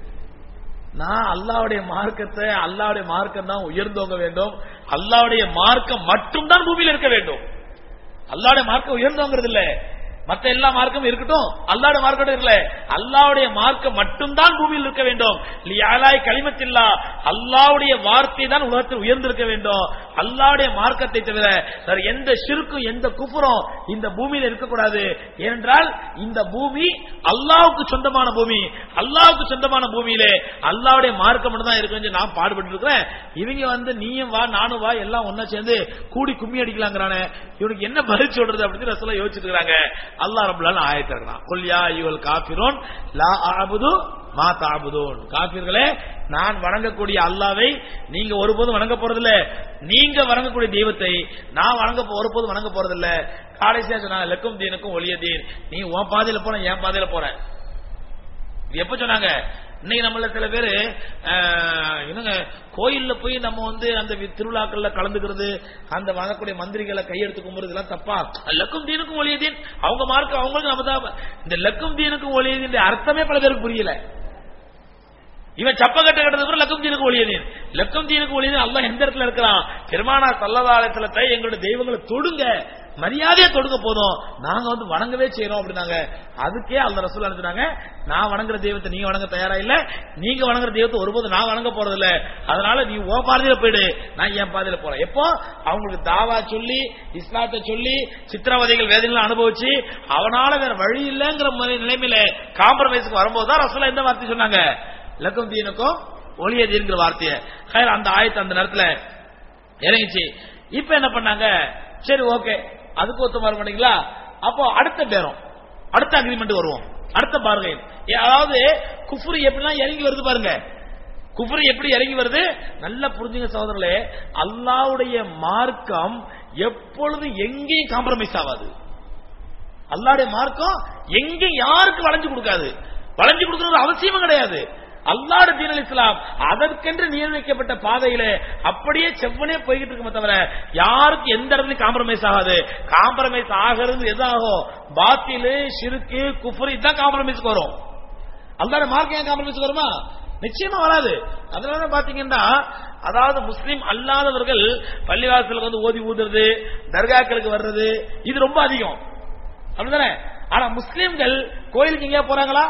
நான் அல்லாவுடைய மார்க்கத்தை அல்லாவுடைய மார்க்கம் தான் உயர்ந்தோங்க வேண்டும் அல்லாவுடைய மார்க்கம் மட்டும்தான் பூமியில் இருக்க வேண்டும் அல்லாவுடைய மார்க்கம் உயர்ந்தோங்கிறது இல்ல மத்த எல்லா மார்க்கமும் இருக்கட்டும் அல்லாட மார்க்கம் இல்ல அல்லாவுடைய மார்க்கம் மட்டும்தான் பூமியில் இருக்க வேண்டும் லியாலாய் களிமத்தில்லா அல்லாவுடைய வார்த்தை தான் உலகத்தில் உயர்ந்திருக்க வேண்டும் அல்லாவுடைய மார்க்கத்தை தவிர வேற எந்த ஷிருக்கும் எந்த குஃபுரும் இந்த பூமியில இருக்கக்கூடாது ஏனென்றால் இந்த பூமி அல்லாவுக்கு சொந்தமான பூமி அல்லாவுக்கு சொந்தமான பூமியிலே அல்லாவுடைய மார்க்கம் மட்டும் தான் இருக்குன்னு நான் பாடுபட்டு இருக்கிறேன் இவங்க வந்து நீயும் வா நானும் வா எல்லாம் ஒன்னா சேர்ந்து கூடி கும்மி அடிக்கலாங்கிறானே இவனுக்கு என்ன பதில் சொல்றது அப்படின்னு ரசூலா யோசிச்சுட்டு இருக்காங்க அல்லாஹ் ரபுல்லான்னு ஆயத்திருக்கிறான் கொல்யா இவள் காபிரோன் லா அபுது மா தாபுதோன் காபீர்களே நான் வணங்கக்கூடிய அல்லாவை நீங்க ஒருபோதும் வணங்க போறதில்ல நீங்க வணங்கக்கூடிய தெய்வத்தை நான் வணங்க போ- ஒருபோதும் வணங்க போறதில்ல காலேஜா சொன்னாங்க லக்கும் தீனுக்கும் ஒளிய தீன் நீ உன் பாதையில போன என் பாதையில போறேன் இது எப்ப சொன்னாங்க இன்னைக்கு நம்மள சில பேரு அஹ், என்னங்க கோயில்ல போய் நம்ம வந்து அந்த வி- திருவிழாக்கள்ல கலந்துக்கிறது அந்த வரக்கூடிய மந்திரிகளை கையெடுத்து கும்புறது எல்லாம் தப்பா லக்கும் தீனுக்கும் ஒளியதீன் அவங்க மார்க்க அவங்களுக்கு நம்ம தான் இந்த லக்கும் தீனுக்கும் ஒளியதீன் அர்த்தமே பல பேருக்கு புரியல இவன் சப்ப கட்ட கட்டதுக்கு லக்கம் தீனுக்கு ஒளியதீன் லக்கம் தீனுக்கு ஒளியதீன் அல்லாஹ் எந்த இடத்துல இருக்கிறான் பெருமானா சல்லதாலயத்துல எங்களுடைய தெய்வங்களை தொடுங்க மரியாதையா தொடுங்க போதும் நாங்க வந்து வணங்கவே செய்யறோம் அப்படின்னாங்க அதுக்கே அல்ல ரசூல் அனுப்பினாங்க நான் வணங்குற தெய்வத்தை நீங்க வணங்க தயாரா இல்ல நீங்க வணங்குற தெய்வத்தை ஒருபோது நான் வணங்க போறது இல்ல அதனால நீ உன் பாதையில போயிடு நான் என் பாதையில போறேன் எப்போ அவங்களுக்கு தாவா சொல்லி இஸ்லாத்தை சொல்லி சித்திரவதைகள் வேதனைகள் அனுபவிச்சு அவனால வேற வழி இல்லைங்கிற முறை- நிலைமையில காம்ப்ரமைஸுக்கு வரும்போது தான் ரசூலா எந்த வார்த்தை சொன்னாங்க லக்கும் தீனுக்கும் ஒளிய தீன்கிற வார்த்தையை ஹைர் அந்த ஆயத்து அந்த நேரத்துல இறங்கிச்சு இப்ப என்ன பண்ணாங்க சரி ஓகே அதுக்கு ஒத்து மாற மாட்டீங்களா அப்போ அடுத்த பேரம் அடுத்த அக்ரிமெண்ட் வருவோம் அடுத்த பார்கை அதாவது குஃபுரு எப்படிலாம் இறங்கி வருது பாருங்க குஃபுரு எப்படி இறங்கி வருது நல்லா புரிஞ்சுங்க சகோதரர்களே அல்லாவுடைய மார்க்கம் எப்பொழுது எங்கேயும் காம்ப்ரமைஸ் ஆகாது அல்லாடைய மார்க்கம் எங்க யாருக்கு வளைஞ்சு கொடுக்காது வளைஞ்சு கொடுக்கறது அவசியமும் கிடையாது அல்லாட தீனல் இஸ்லாம் அதற்கென்று நியமிக்கப்பட்ட பாதையில அப்படியே செவ்வனே போய்கிட்டு இருக்குமே தவிர யாருக்கு எந்த இடத்துலயும் காம்ப்ரமைஸ் ஆகாது காம்ப்ரமைஸ் ஆகிறது எது ஆகும் பாத்திலு ஷிருக்கு குஃபுர் இதுதான் காம்ப்ரமைஸ்க்கு வரும் அல்லாட மார்க்கம் ஏன் காம்ப்ரமைஸ் வருமா நிச்சயமா வராது அதனால பாத்தீங்கன்னா அதாவது முஸ்லீம் அல்லாதவர்கள் பள்ளிவாசலுக்கு வந்து ஓதி ஊதுறது தர்காக்களுக்கு வர்றது இது ரொம்ப அதிகம் அப்படிதானே ஆனா முஸ்லீம்கள் கோயிலுக்கு எங்கேயா போறாங்களா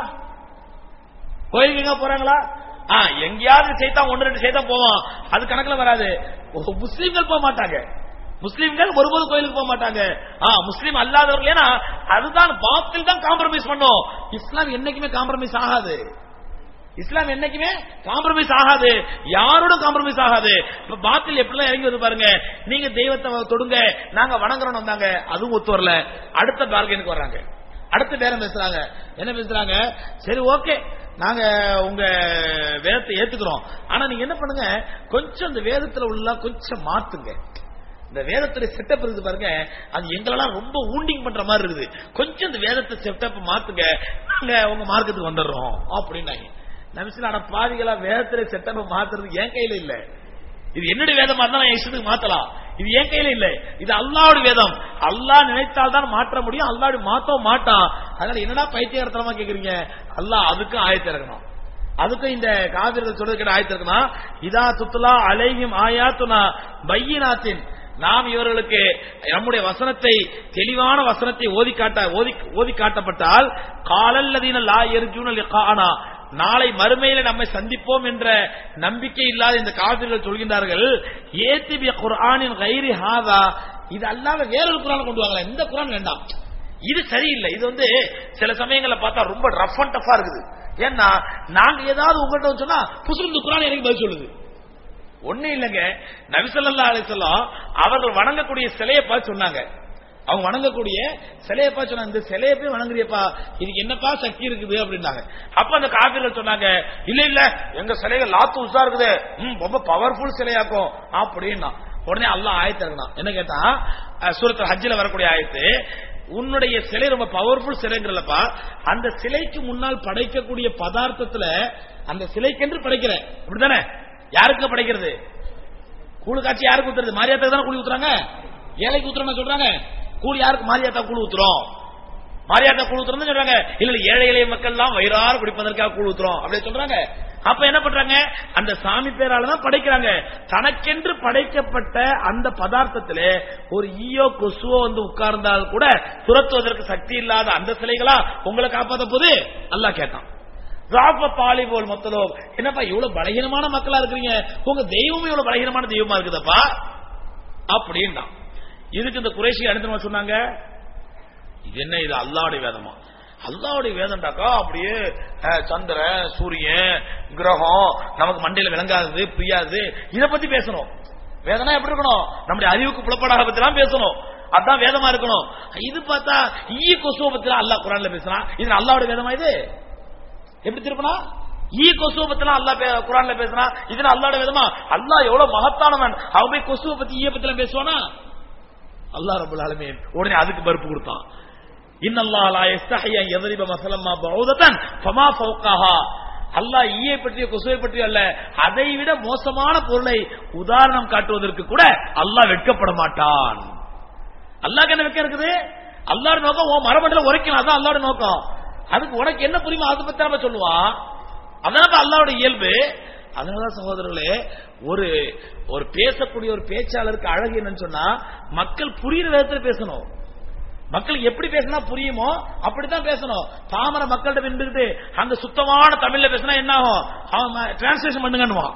கோயிலுக்கு எங்க போறாங்களா ஆ எங்கேயாவது செய்தான் ஒன்று ரெண்டு செய்தான் போவோம் அது கணக்குல வராது ஓ, முஸ்லீம்கள் போக மாட்டாங்க முஸ்லீம்கள் ஒருபோது கோயிலுக்கு போக மாட்டாங்க ஆ முஸ்லீம் அல்லாதவர்கள் ஏன்னா அதுதான் பாத்தில் தான் காம்ப்ரமைஸ் பண்ணும் இஸ்லாம் என்னைக்குமே காம்ப்ரமைஸ் ஆகாது இஸ்லாம் என்னைக்குமே காம்ப்ரமைஸ் ஆகாது யாரோட காம்ப்ரமைஸ் ஆகாது இப்ப பாத்தில் எப்படிலாம் இறங்கி வந்து பாருங்க நீங்க தெய்வத்தை தொடுங்க நாங்க வணங்குறோம் வந்தாங்க அதுவும் ஒத்து வரல அடுத்த பார்கனுக்கு வர்றாங்க அடுத்த பேரம் பேசுறாங்க என்ன பேசுறாங்க சரி ஓகே நாங்க உங்க வேதத்தை ஏத்துக்கிறோம் ஆனா நீங்க என்ன பண்ணுங்க கொஞ்சம் இந்த வேதத்துல உள்ள கொஞ்சம் மாத்துங்க இந்த வேதத்துடைய செட்டப் இருக்குது பாருங்க அது எங்களெல்லாம் ரொம்ப ஊண்டிங் பண்ற மாதிரி இருக்குது கொஞ்சம் இந்த வேதத்தை செட்டப் மாத்துங்க நாங்க உங்க மார்க்கத்துக்கு வந்துடுறோம் அப்படின்னாங்க நபிசில ஆனா பாதிகளா வேதத்துல செட்டப் மாத்துறது என் கையில இல்ல இது என்னுடைய வேதமா இருந்தா நான் இஷ்டத்துக்கு மாத்தலாம் இது என் கையில இல்ல இது அல்லாவுடைய வேதம் அல்லாஹ் நினைத்தால் தான் மாற்ற முடியும் அல்லாஹ் மாத்தவும் மாட்டான் அதனால என்னடா பைத்தியகரத்தனமா கேக்குறீங்க அல்லாஹ் அதுக்கும் ஆயத்து இறக்கணும் அதுக்கும் இந்த காவிர்கள் சொல்றதுக்கு ஆயத்து இருக்கணும் இதா துத்துலா அலையும் ஆயாத்துனா பையினாத்தின் நாம் இவர்களுக்கு நம்முடைய வசனத்தை தெளிவான வசனத்தை ஓதி காட்ட ஓதி ஓதி காட்டப்பட்டால் காலல்லதீன லா எரிஜூன லிகானா நாளை மறுமையில நம்மை சந்திப்போம் என்ற நம்பிக்கை இல்லாத இந்த காவிர்கள் சொல்கின்றார்கள் ஏத்திபி குர்ஆனின் கைரி ஹாதா இது அல்லாத வேற ஒரு குரான் கொண்டு வாங்கலாம் இந்த குரான் வேண்டாம் இது சரியில்லை இது வந்து சில சமயங்கள்ல பார்த்தா ரொம்ப ரஃப் அண்ட் டஃபா இருக்குது ஏன்னா நாங்க ஏதாவது உங்கள்கிட்ட வந்து சொன்னா புசுந்து குரான் எனக்கு பதில் சொல்லுது ஒண்ணு இல்லைங்க நபிசல்லா அலிசல்லாம் அவர்கள் வணங்கக்கூடிய சிலையை பார்த்து சொன்னாங்க அவங்க வணங்கக்கூடிய சிலையை பார்த்து சொன்னாங்க இந்த சிலையை போய் வணங்குறியப்பா இதுக்கு என்னப்பா சக்தி இருக்குது அப்படின்னாங்க அப்ப அந்த காபிர்கள் சொன்னாங்க இல்ல இல்ல எங்க சிலைகள் லாத்து உஷா இருக்குது ம், ரொம்ப பவர்ஃபுல் சிலையாக்கும் அப்படின்னா உடனே அல்லாஹ் ஆயத்து இருக்கணும் என்ன கேட்டா அஹ், சூரத்துல ஹஜ்ஜில் வரக்கூடிய ஆயத்து உன்னுடைய சிலை ரொம்ப பவர்ஃபுல் சிலைங்கிறலப்பா அந்த சிலைக்கு முன்னால் படைக்கக்கூடிய பதார்த்தத்துல அந்த சிலைக்கென்று படைக்கிற அப்படிதானே யாருக்கு படைக்கிறது கூழு காட்சி யாருக்கு ஊத்துறது மாரியாத்தா தானே கூலி ஊத்துறாங்க ஏழைக்கு ஊத்துறோம்னு சொல்றாங்க கூலி யாருக்கு மாரியாத்தா கூழ் ஊத்துறோம் மாரியாத்தா கூழ் ஊத்துறோம்னு சொல்றாங்க இல்ல இல்ல ஏழை எளிய மக்கள் எல்லாம் வயிறாறு குடிப்பதற்காக கூழ் ஊத்துறோம் அப்படி சொல்றாங்க அப்ப என்ன பண்றாங்க அந்த சாமி பேரால தான் படைக்கிறாங்க தனக்கென்று படைக்கப்பட்ட அந்த பதார்த்தத்திலே ஒரு ஈயோ கொசுவோ வந்து உட்கார்ந்தால் கூட துரத்துவதற்கு சக்தி இல்லாத அந்த சிலைகளா உங்களை காப்பாத்த போது அல்லாஹ் கேட்டான் ராப தாலிபோல் மொத்தலோ என்னப்பா இவ்வளவு பலகீனமான மக்களா இருக்கிறீங்க உங்க தெய்வமே இவ்வளவு பலகீனமான தெய்வமா இருக்குதப்பா அப்படின்னா இதுக்கு இந்த குறைசி அனுப்பி சொன்னாங்க இது என்ன இது அல்லாவுடைய வேதமா அல்லாவுடைய வேதம்டாக்கா அப்படியே அஹ், சந்திரன் சூரியன் கிரகம் நமக்கு மண்டையில விளங்காதது புரியாது இத பத்தி பேசணும் வேதனா எப்படி இருக்கணும் நம்முடைய அறிவுக்கு புலப்படாத பத்தி எல்லாம் பேசணும் அதான் வேதமா இருக்கணும் இது பார்த்தா ஈ கொசுவை பத்தி அல்லாஹ் குரான்ல பேசுறான் இது அல்லாவுடைய வேதமா இது எப்படி திருப்பினா ஈ கொசுவை பத்திலாம் அல்லா பே- குரான்ல பேசுனா இதுல அல்லாட விதமா அல்லாஹ் எவ்வளவு மகத்தானவன் அவன் போய் கொசுவை பத்தி ஈய பத்தி எல்லாம் பேசுவானா அல்லாஹ் ரபுல் ஆலமீன் உடனே அதுக்கு பருப்பு கொடுத்தான் இன்னல்லாஹ் லா யஸ்தஹி அன் யضرب مثلا ما بعوضة فما فوقها அல்லாஹ் ஈயை பற்றிய கொசுவை பற்றிய அல்ல அதை விட மோசமான பொருளை உதாரணம் காட்டுவதற்கு கூட அல்லாஹ் வெட்கப்பட மாட்டான் அல்லாஹ்க்கு என்ன வெட்கம் இருக்குது அல்லாஹ்ட நோக்கம் உன் மரமண்டல உரைக்கணும் அதான் அல்லாஹ்ட நோக்கம் அதுக்கு உனக்கு என்ன புரியுமோ அதை பத்தி நம்ம சொல்லுவான் அதான் அல்லாஹ்வுடைய இயல்பு அதனால சகோதரர்களே ஒரு ஒரு பேசக்கூடிய ஒரு பேச்சாளருக்கு அழகு என்னன்னு சொன்னா மக்கள் புரியுற விதத்துல பேசணும் மக்களுக்கு எப்படி பேசினா புரியுமோ அப்படித்தான் பேசணும் பாமர மக்கள்கிட்ட நின்றுக்கிட்டு அந்த சுத்தமான தமிழ்ல பேசினா என்ன ஆகும் அவன் டிரான்ஸ்லேஷன் பண்ணுங்கன்னுவான்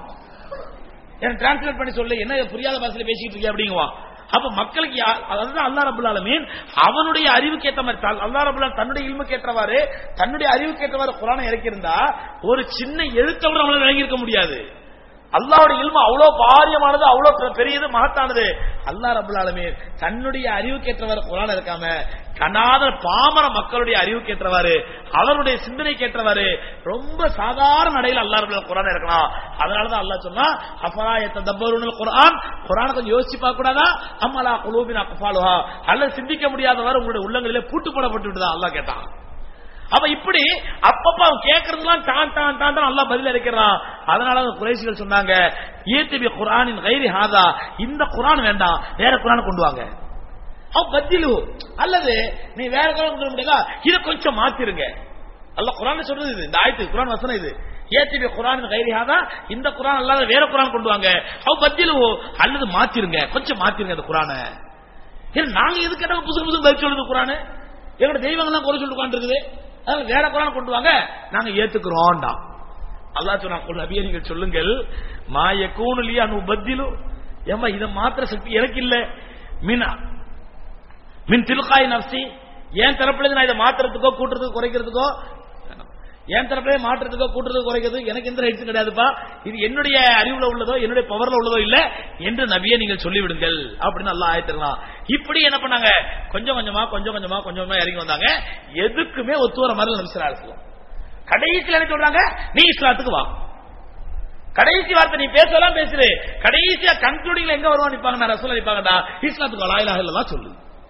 எனக்கு டிரான்ஸ்லேட் பண்ணி சொல்லு என்ன புரியாத பாஷையில பேசிட்டு இருக்கிய அப்படிங்குவான் அப்ப மக்களுக்கு யா- அதுதான் அல்லா ரபுல் ஆலமீன் அவனுடைய அறிவுக்கு ஏற்ற மாதிரி தன்- அல்லா ரபுல் ஆலமீன் தன்னுடைய இல்முக்கு ஏற்றவாறு தன்னுடைய அறிவுக்கு ஏற்றவாறு குரானை இறக்கியிருந்தா ஒரு சின்ன எழுத்தவர் நம்மளால விளங்கியிருக்க முடியாது அல்லாஹ்வுடைய இல்மு அவ்வளவு பாரியமானது அவ்வளவு பெ- பெரியது மகத்தானது அல்லாஹ் ரபுல் ஆலமீன் தன்னுடைய அறிவுக்கு ஏற்றவாறு குரான் இருக்காம கனாத பாமர மக்களுடைய அறிவுக்கு ஏற்றவாறு அவருடைய சிந்தனைக்கு ஏற்றவாறு ரொம்ப சாதாரண நடையில் அல்லாஹ் ரபுல் ஆலமீன் குரான் இருக்கலாம் அதனாலதான் அல்லாஹ் சொன்னா அஃபராயத்த தப்பருனல் குர்ஆன் குர்ஆனை கொஞ்சம் யோசிச்சு பார்க்க கூடாதா அம்மலா குலூபின் அக்ஃபாலுஹா அல்லது சிந்திக்க முடியாதவாறு உங்களுடைய உள்ளங்களிலே பூட்டு போடப்பட்டு விட்டதா அல்லாஹ் கேட்டான் அப்ப இப்படி அப்பப்ப அவன் கேட்கறதுலாம் தான் தான் தான் தான் அல்லாஹ் பதில் அளிக்கிறான் அதனால அந்த குறைசிகள் சொன்னாங்க ஏத்திபி குர்ஆனின் கைரி ஹாதா இந்த குர்ஆன் வேண்டாம் வேற குர்ஆன் கொண்டு வாங்க அவ் பத்திலு அல்லது நீ வேற குரான் கொண்டு வர முடியாதா இதை கொஞ்சம் மாத்திருங்க அல்லாஹ் குரான் சொல்றது இது இந்த ஆயத்து குரான் வசனம் இது ஏத்திபி குரான் கைரியாதா இந்த குரான் அல்லாத வேற குரான் கொண்டு வாங்க அவ் பத்திலு அல்லது மாத்திருங்க கொஞ்சம் மாத்திருங்க அந்த குரானை ஏன் நாங்க எதுக்கு கேட்டாலும் புதுசு புதுசு பதில் சொல்லுது குரானு எங்களோட தெய்வங்கள்லாம் குறை சொல்லிட்டு உட்காந்துருக்குது அதனால வேற குரான் கொண்டு வாங்க நாங்க ஏத்துக்கிறோம்டா அல்லாஹ் சொன்னா "குல் நபியே நீங்கள் சொல்லுங்கள் மாய கூணுலியா நு பத்திலு ஏமா இதை மாத்திர சக்தி எனக்கு இல்ல மீனா மின் தில்காய் நப்சி என் தரப்புல இருந்து நான் இதை மாத்துறதுக்கோ கூட்டுறதுக்கோ குறைக்கிறதுக்கோ என் தரப்புல மாற்றுறதுக்கோ கூட்டுறதுக்கோ குறைக்கிறது எனக்கு எந்த ரைட்ஸும் கிடையாதுப்பா இது என்னுடைய அறிவுல உள்ளதோ என்னுடைய பவர்ல உள்ளதோ இல்ல என்று நபியை நீங்கள் சொல்லிவிடுங்கள் அப்படின்னு நல்லா ஆயத்திடலாம் இப்படி என்ன பண்ணாங்க கொஞ்சம் கொஞ்சமா கொஞ்சம் கொஞ்சமா கொஞ்சம் கொஞ்சமா இறங்கி வந்தாங்க எதுக்குமே ஒத்து வர மாதிரி நபிசரா இருக்கலாம் கடைசியில் என்ன சொல்றாங்க நீ இஸ்லாத்துக்கு வா கடைசி வார்த்தை நீ பேசலாம் பேசுறு கடைசியா கன்க்ளூடிங்ல எங்க வருவான் நிப்பாங்க நான் ரசூலா நிப்பாங்கடா இஸ்லாத்துக்கு லாயிலாக இல்லவா சொல்லு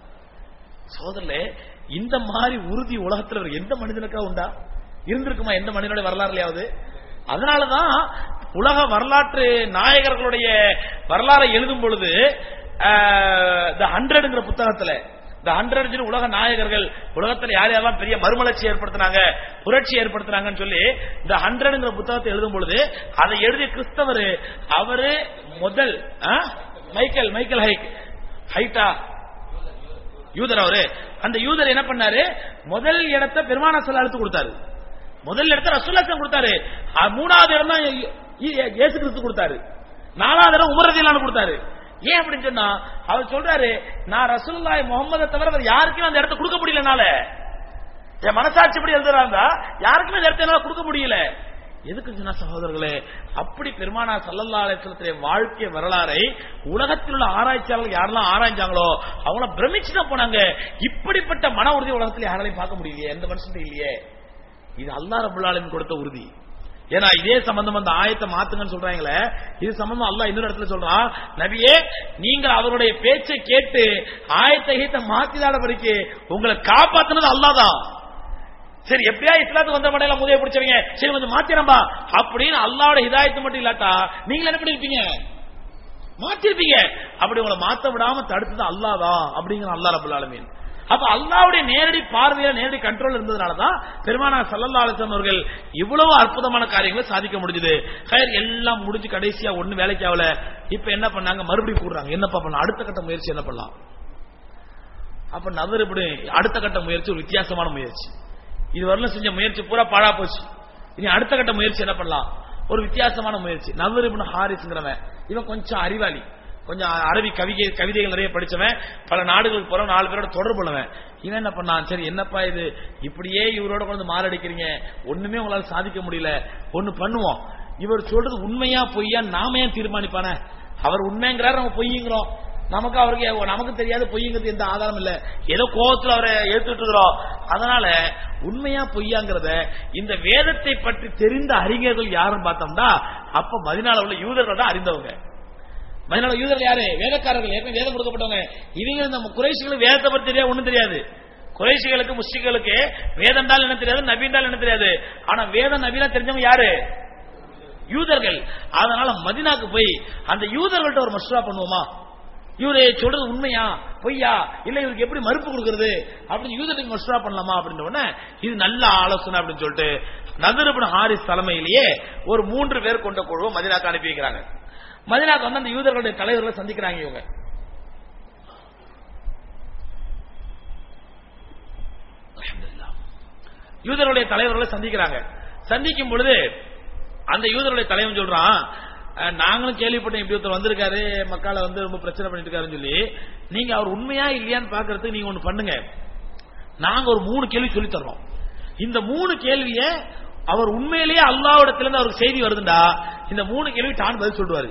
சோதரலே இந்த மாதிரி உறுதி உலகத்துல வேற எந்த மனிதனுக்கா உண்டா இருந்திருக்குமா எந்த மனிதனுடைய வரலாறுலயாவது அதனாலதான் உலக வரலாற்று நாயகர்களுடைய வரலாறை எழுதும் பொழுது த ஹண்ட்ரட்ங்கிற புத்தகத்துல த ஹண்ட்ரட் உலக நாயகர்கள் உலகத்துல யார் யாரெல்லாம் பெரிய மறுமலர்ச்சி ஏற்படுத்தினாங்க புரட்சி ஏற்படுத்தினாங்கன்னு சொல்லி இந்த ஹண்ட்ரட்ங்கிற புத்தகத்தை எழுதும் பொழுது அதை எழுதிய கிறிஸ்தவர் அவரு முதல் ஆ? மைக்கேல் மைக்கேல் ஹைக் ஹைட்டா யூதர் அவரு அந்த யூதர் என்ன பண்ணாரு முதல் இடத்தை பெருமான எடுத்து கொடுத்தாரு முதல் இடத்தை ரசூல்லாசம் கொடுத்தாரு அஹ் மூணாவது இடம் தான் இ- இ- இயேசு கிறிஸ்து கொடுத்தாரு நாலாவது இடம் உமரதிலான கொடுத்தாரு ஏன் அப்படின்னு சொன்னா அவர் சொல்றாரு நான் ரசூலுல்லாஹி முகமதை தவிர வேற யாருக்குமே அந்த இடத்தை கொடுக்க முடியலனால என் மனசாட்சிப்படி எழுதுறாங்க யாருக்குமே அந்த இடத்தை என்னால கொடுக்க முடியல எதுக்கு சொன்னா சகோதரர்களே அப்படி பெருமானா சல்லல்லா அலிஸ்லத்துடைய வாழ்க்கை வரலாறை உலகத்தில் உள்ள ஆராய்ச்சியாளர்கள் யாரெல்லாம் ஆராய்ச்சாங்களோ அவங்கள பிரமிச்சு தான் போனாங்க இப்படிப்பட்ட மன உறுதி உலகத்தில் யாராலையும் பார்க்க முடியலையே எந்த மனுஷன் இல்லையே இது அல்லா ரபுல் ஆலமீன் கொடுத்த உறுதி ஏன்னா இதே சம்பந்தம் அந்த ஆயத்தை மாத்துங்கன்னு சொல்றாங்களே இது சம்பந்தம் அல்லாஹ் இன்னொரு இடத்துல சொல்றான் நபியே நீங்கள் அவருடைய பேச்சை கேட்டு ஆயத்தை கீத்த மாத்திதாட படிக்க உங்களை காப்பாத்துனது அல்லாஹ் தான் சரி எப்படியா இஸ்லாத்துக்கு வந்த மடையில முதலிய பிடிச்சவங்க சரி கொஞ்சம் மாத்திரம்பா அப்படின்னு அல்லாவோட ஹிதாயத்து மட்டும் இல்லாட்டா நீங்க என்ன பண்ணிருப்பீங்க மாத்திருப்பீங்க அப்படி உங்களை மாத்த விடாம தடுத்தது அல்லாதான் அப்படிங்கிற அல்லா ரபுல் ஆலமீன் அப்ப அல்லாவுடைய நேரடி பார்வையில நேரடி கண்ட்ரோல் இருந்ததுனாலதான் பெருமானா சல்லல்லா அலிஸ்லாம் அவர்கள் இவ்வளவு அற்புதமான காரியங்களை சாதிக்க முடிஞ்சது ஹயர் எல்லாம் முடிஞ்சு கடைசியா ஒண்ணு வேலைக்கு ஆகல இப்ப என்ன பண்ணாங்க மறுபடியும் கூடுறாங்க என்னப்பா பண்ணலாம் அடுத்த கட்ட முயற்சி என்ன பண்ணலாம் அப்ப நபர் இப்படி அடுத்த கட்ட முயற்சி ஒரு வித்தியாசமான முயற்சி இது வரல செஞ்ச முயற்சி பூரா பாழா போச்சு இனி அடுத்த கட்ட முயற்சி என்ன பண்ணலாம் ஒரு வித்தியாசமான முயற்சி நவர் இப்னு ஹாரிஸ்ங்கிறவன் இவன் கொஞ்சம் அறிவாளி கொஞ்சம் அரபி கவிதை கவிதைகள் நிறைய படிச்சவன் பல நாடுகளுக்கு போற நாலு பேரோட தொடர்பு உள்ளவன் இவன் என்ன பண்ணான் சரி என்னப்பா இது இப்படியே இவரோட கொண்டு மாரடிக்கிறீங்க ஒண்ணுமே உங்களால சாதிக்க முடியல ஒண்ணு பண்ணுவோம் இவர் சொல்றது உண்மையா பொய்யா நாம ஏன் தீர்மானிப்பானே அவர் உண்மைங்கிறாரு நம்ம பொய்யுங்கிறோம் நமக்கு அவருக்கு நமக்கு தெரியாத பொய்ங்கிறது எந்த ஆதாரம் இல்ல ஏதோ கோபத்துல அவரை ஏத்துட்டு இருக்கிறோம் அதனால உண்மையா பொய்யாங்கிறத இந்த வேதத்தை பற்றி தெரிந்த அறிஞர்கள் யாருன்னு பார்த்தோம்னா அப்ப மதினால உள்ள யூதர்கள் தான் அறிந்தவங்க மதினால யூதர்கள் யாரு வேதக்காரர்கள் ஏற்கனவே வேதம் கொடுக்கப்பட்டவங்க இவங்க இந்த குறைசிகளுக்கு வேதத்தை பத்தி தெரியாது ஒண்ணும் தெரியாது குறைசிகளுக்கு முஸ்லிம்களுக்கு வேதம் என்றால் என்ன தெரியாது நபி என்றால் என்ன தெரியாது ஆனா வேதம் நபினா தெரிஞ்சவங்க யாரு யூதர்கள் அதனால மதினாக்கு போய் அந்த யூதர்கள்ட்ட ஒரு மஸ்ரா பண்ணுவோமா இவரு சொல்றது உண்மையா பொய்யா இல்ல இவருக்கு எப்படி மறுப்பு கொடுக்கறது அப்படின்னு யூதருக்கு மஸ்ரா பண்ணலாமா அப்படின்ற உடனே இது நல்ல ஆலோசனை அப்படின்னு சொல்லிட்டு நகரபுன் ஹாரிஸ் தலைமையிலேயே ஒரு மூன்று பேர் கொண்ட குழுவை மதினாக்கு அனுப்பி வைக்கிறாங்க மதினாக்கு வந்து அந்த யூதர்களுடைய தலைவர்களை சந்திக்கிறாங்க இவங்க அல்ஹம்துலில்லாஹ். யூதருடைய தலைவர்களை சந்திக்கிறாங்க சந்திக்கும் பொழுது அந்த யூதருடைய தலைவன் சொல்றான் அஹ், நாங்களும் கேள்விப்பட்டோம் இப்படி ஒருத்தர் வந்திருக்காரு மக்களை வந்து ரொம்ப பிரச்சனை பண்ணிட்டு இருக்காருன்னு சொல்லி நீங்க அவர் உண்மையா இல்லையான்னு பாக்குறதுக்கு நீங்க ஒண்ணு பண்ணுங்க நாங்க ஒரு மூணு கேள்வி சொல்லி தர்றோம் இந்த மூணு கேள்விய அவர் உண்மையிலேயே அல்லாவிடத்திலிருந்து அவருக்கு செய்தி வருதுண்டா இந்த மூணு கேள்வி தான் பதில் சொல்லுவாரு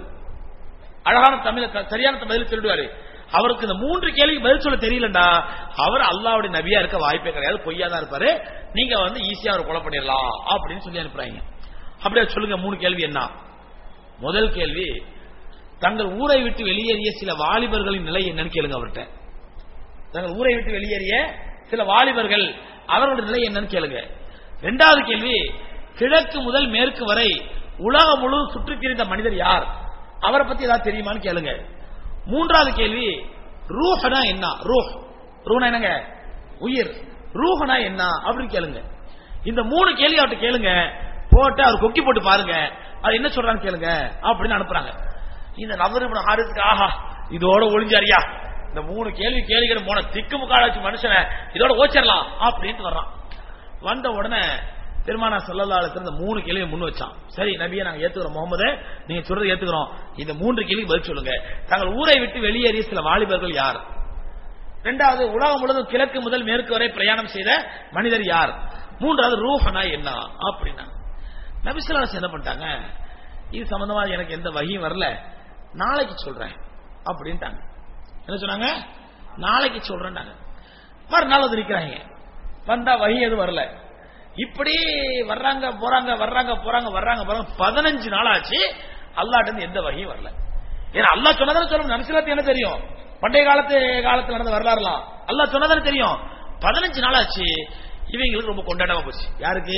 அழகான தமிழ த- சரியான பதில் சொல்லிடுவாரு அவருக்கு இந்த மூன்று கேள்வி பதில் சொல்ல தெரியலண்டா அவர் அல்லாவுடைய நபியா இருக்க வாய்ப்பே கிடையாது பொய்யா தான் இருப்பாரு நீங்க வந்து ஈஸியா அவர் கொலை பண்ணிடலாம் அப்படின்னு சொல்லி அனுப்புறாங்க அப்படியே சொல்லுங்க மூணு கேள்வி என்ன முதல் கேள்வி தங்கள் ஊரை விட்டு வெளியேறிய சில வாலிபர்களின் நிலை என்னன்னு கேளுங்க அவர்கிட்ட தங்கள் ஊரை விட்டு வெளியேறிய சில வாலிபர்கள் அவர்களுடைய நிலை என்னன்னு கேளுங்க இரண்டாவது கேள்வி கிழக்கு முதல் மேற்கு வரை உலகம் முழுவதும் சுற்றித் திரிந்த மனிதர் யார் அவரை பத்தி ஏதாவது தெரியுமான்னு கேளுங்க மூன்றாவது கேள்வி ரூஹனா என்ன ரூஹ் ரூஹனா என்னங்க உயிர் ரூஹனா என்ன அப்படின்னு கேளுங்க இந்த மூணு கேள்வி அவர்கிட்ட கேளுங்க போட்டு அவர் கொக்கி போட்டு பாருங்க அது என்ன சொல்றான்னு கேளுங்க அப்படின்னு அனுப்புறாங்க இந்த நபர் ஹாரிஸ்க்கு ஆஹா இதோட ஒளிஞ்சாரியா இந்த மூணு கேள்வி கேள்விகள் போன திக்கு முக்காலாச்சு மனுஷனை இதோட ஓச்சிடலாம் அப்படின்ட்டு வர்றான் வந்த உடனே பெருமானா சொல்லலாளத்துல இந்த மூணு கேள்வியை முன் வச்சான் சரி நபியை நாங்க ஏத்துக்கிறோம் முகமது நீங்க சொல்றது ஏத்துக்கிறோம் இந்த மூன்று கேள்வி பதில் சொல்லுங்க தங்கள் ஊரை விட்டு வெளியேறிய சில வாலிபர்கள் யார் இரண்டாவது உலகம் முழுவதும் கிழக்கு முதல் மேற்கு வரை பிரயாணம் செய்த மனிதர் யார் மூன்றாவது ரூஹனா என்ன அப்படின்னா நபிசுல்லாஸ் என்ன பண்ணிட்டாங்க இது சம்பந்தமா எனக்கு எந்த வகையும் வரல நாளைக்கு சொல்றேன் அப்படின்ட்டாங்க என்ன சொன்னாங்க நாளைக்கு சொல்றேன்டாங்க மறுநாள் வந்து நிக்கிறாங்க வந்தா வகி எதுவும் வரல இப்படி வர்றாங்க போறாங்க வர்றாங்க போறாங்க வர்றாங்க போறாங்க பதினஞ்சு நாள் ஆச்சு அல்லாட்ட இருந்து எந்த வகையும் வரல ஏன்னா அல்லாஹ் சொன்னதானே சொல்லணும் நபிசுல்லாத்து என்ன தெரியும் பண்டைய காலத்து காலத்துல நடந்த வரலாறுலாம் அல்லாஹ் சொன்னதானே தெரியும் பதினஞ்சு நாள் ஆச்சு இவங்களுக்கு ரொம்ப கொண்டாட்டமா போச்சு யாருக்கு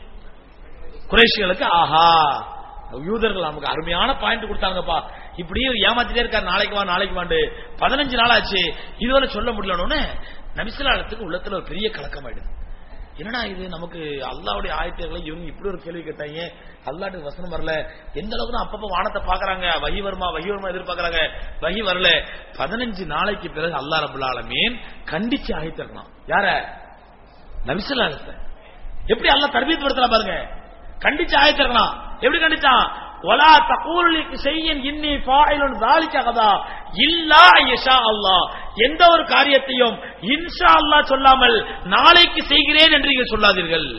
குறைஷிகளுக்கு ஆஹா யூதர்கள் நமக்கு அருமையான பாயிண்ட் கொடுத்தாங்கப்பா இப்படியே ஏமாத்திட்டே இருக்காரு நாளைக்கு வா நாளைக்கு வாண்டு பதினஞ்சு நாள் ஆச்சு இதுவரை சொல்ல முடியலன்னு நபிசுலாலத்துக்கு உள்ளத்துல ஒரு பெரிய கலக்கம் ஆயிடுது என்னடா இது நமக்கு அல்லாவுடைய ஆயத்தங்களை இவங்க இப்படி ஒரு கேள்வி கேட்டாங்க அல்லாட்டு வசனம் வரல எந்த அளவுக்கு தான் அப்பப்ப வானத்தை பாக்குறாங்க வகி வருமா வகி வருமா எதிர்பார்க்கறாங்க வகி வரல பதினஞ்சு நாளைக்கு பிறகு அல்லா ரபுல் ஆலமீன் கண்டிச்சு ஆயத்திருக்கலாம் யார நபிசுல்லாலத்தை எப்படி அல்லாஹ் தர்பீத் படுத்தலாம் பாருங்க கண்டிச்சு ஆயத்திருக்கலாம் எப்படி கண்டிச்சான் ஒலா தகூலுக்கு செய்யன் இன்னி ஃபாயிலுன் தாலிக்க கதா இல்லா யஷா அல்லாஹ் எந்த ஒரு காரியத்தையும் இன்ஷா அல்லாஹ் சொல்லாமல் நாளைக்கு செய்கிறேன் என்று நீங்கள் சொல்லாதீர்கள்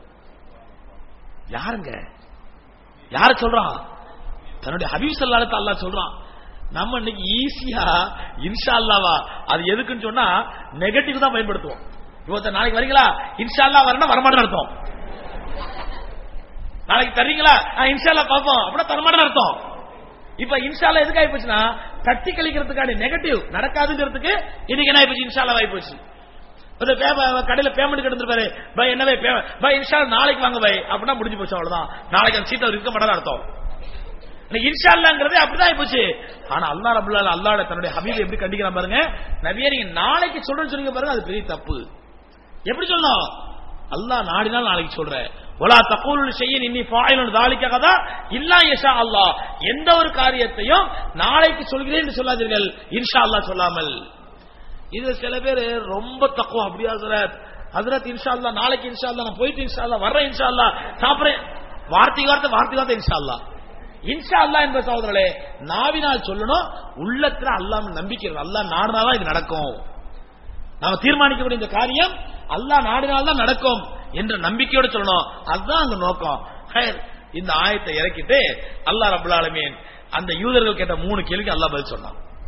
யாருங்க யார சொல்றான் தன்னுடைய ஹபீப் சல்லாலத்தை அல்லாஹ் சொல்றான் நம்ம இன்னைக்கு ஈஸியா இன்ஷா அல்லாவா அது எதுக்குன்னு சொன்னா நெகட்டிவ் தான் பயன்படுத்துவோம் இவத்த நாளைக்கு வரீங்களா இன்ஷா அல்லா வரணும் வரமாட்டேன்னு அர்த்தம் நாளைக்கு தர்றீங்களா இன்ஷால்லா பார்ப்போம் அப்படின்னா தரமாட்டேன்னு அர்த்தம் இப்ப இன்ஷால்லா எதுக்கு ஆகி போச்சுன்னா தட்டி கழிக்கிறதுக்கான நெகட்டிவ் நடக்காதுங்கிறதுக்கு இன்னைக்கு என்ன ஆயிப்போச்சு இன்ஷால்லா ஆகி போச்சு ஒரு பே- கடையில பேமெண்ட் கிடந்துருப்பாரு பை என்னவே பை இன்ஷா நாளைக்கு வாங்க பை அப்படின்னா முடிஞ்சு போச்சு அவ்வளவுதான் நாளைக்கு அந்த சீட் அவர் இருக்க மாட்டாரு அர்த்தம் இன்னைக்கு இன்ஷா அல்லாங்கிறதே அப்படிதான் ஆயிப்போச்சு ஆனா அல்லா ரபுல்லா அல்லாட தன்னுடைய ஹபீப் எப்படி கண்டிக்கிறான் பாருங்க நபியா நீங்க நாளைக்கு சொல்றேன்னு சொன்னீங்க பாருங்க அது பெரிய தப்பு எப்படி சொல்லணும் அல்லாஹ் நாடினால் நாளைக்கு சொல்றேன் ஒலா தகூல் செய்ய இன்னி ஃபாயிலுன் தாலிக்காக தான் இல்லா யஷா அல்லாஹ் எந்த ஒரு காரியத்தையும் நாளைக்கு சொல்கிறேன் என்று சொல்லாதீர்கள் இன்ஷா அல்லாஹ் சொல்லாமல் இது சில பேர் ரொம்ப தக்குவம் அப்படியா ஹசரத் ஹசரத் இன்ஷா அல்லாஹ் நாளைக்கு இன்ஷா அல்லாஹ் நான் போயிட்டு இன்ஷா அல்லாஹ் வர்றேன் இன்ஷா அல்லாஹ் சாப்பிடுறேன் வார்த்தைக்கு வார்த்தை வார்த்தைக்கு வார்த்தை இன்ஷா அல்லாஹ் இன்ஷா அல்லாஹ் என்ப சகோதரர்களே நாவினால் சொல்லணும் உள்ளத்துல அல்லாஹ் நம்பிக்கை இருக்கணும். அல்லாஹ் நாடினாதான் இது நடக்கும் நாம தீர்மானிக்கக்கூடிய இந்த காரியம் அல்லாஹ் நாடினால் தான் நடக்கும் என்ற நம்பிக்கையோட சொல்லணும் அதுதான் அங்க நோக்கம் ஹைர், இந்த ஆயத்தை இறக்கிட்டு அல்லாஹ் ரபுல் ஆலமீன் அந்த யூதர்கள் கேட்ட மூணு கேள்விக்கு அல்லாஹ் பதில் சொன்னான்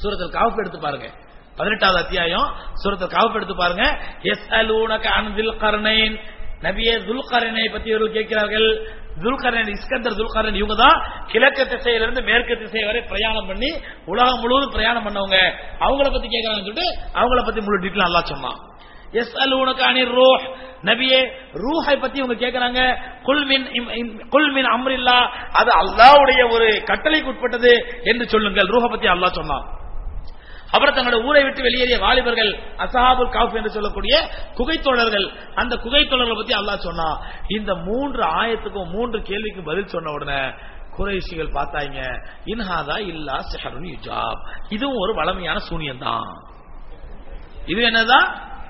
சூரத்தில் காவப் எடுத்து பாருங்க பதினெட்டாவது அத்தியாயம் சூரத்தில் காவப் எடுத்து பாருங்க எஸ் அலூனக அன்பில் கர்ணைன் நபியே துல்கரனை பத்தி இவர்கள் கேட்கிறார்கள் துல்கரன் இஸ்கந்தர் துல்கரன் இவங்க தான் கிழக்கு திசையிலிருந்து மேற்கு திசை வரை பிரயாணம் பண்ணி உலகம் முழுவதும் பிரயாணம் பண்ணவங்க அவங்கள பத்தி கேட்கறாங்கன்னு சொல்லிட்டு அவங்கள பத்தி முழு டீட்டெயில் நல்லா சொன்னான் எஸ் அலூனக அனிர் ரூஹ் நபியே ரூஹை பத்தி இவங்க கேட்கறாங்க குல்மின் இம்- இம்- குல்மின் அம்ரில்லா அது அல்லாஹ்வுடைய ஒரு கட்டளைக்கு உட்பட்டது என்று சொல்லுங்கள் ரூஹை பத்தி அல்லாஹ் சொன்னான் அப்புறம் தங்களுடைய ஊரை விட்டு வெளியேறிய வாலிபர்கள் அசஹாபுல் காஃப் என்று சொல்லக்கூடிய குகைத்தோழர்கள் அந்த குகைத்தோழர்களை பத்தி அல்லாஹ் சொன்னா இந்த மூன்று ஆயத்துக்கும் மூன்று கேள்விக்கும் பதில் சொன்ன உடனே குறைஷிகள் பார்த்தாங்க இன்ஹாதா இல்லா சிஹருன் யுஜாப் இதுவும் ஒரு வளமையான சூனியம் தான் இது என்னதான்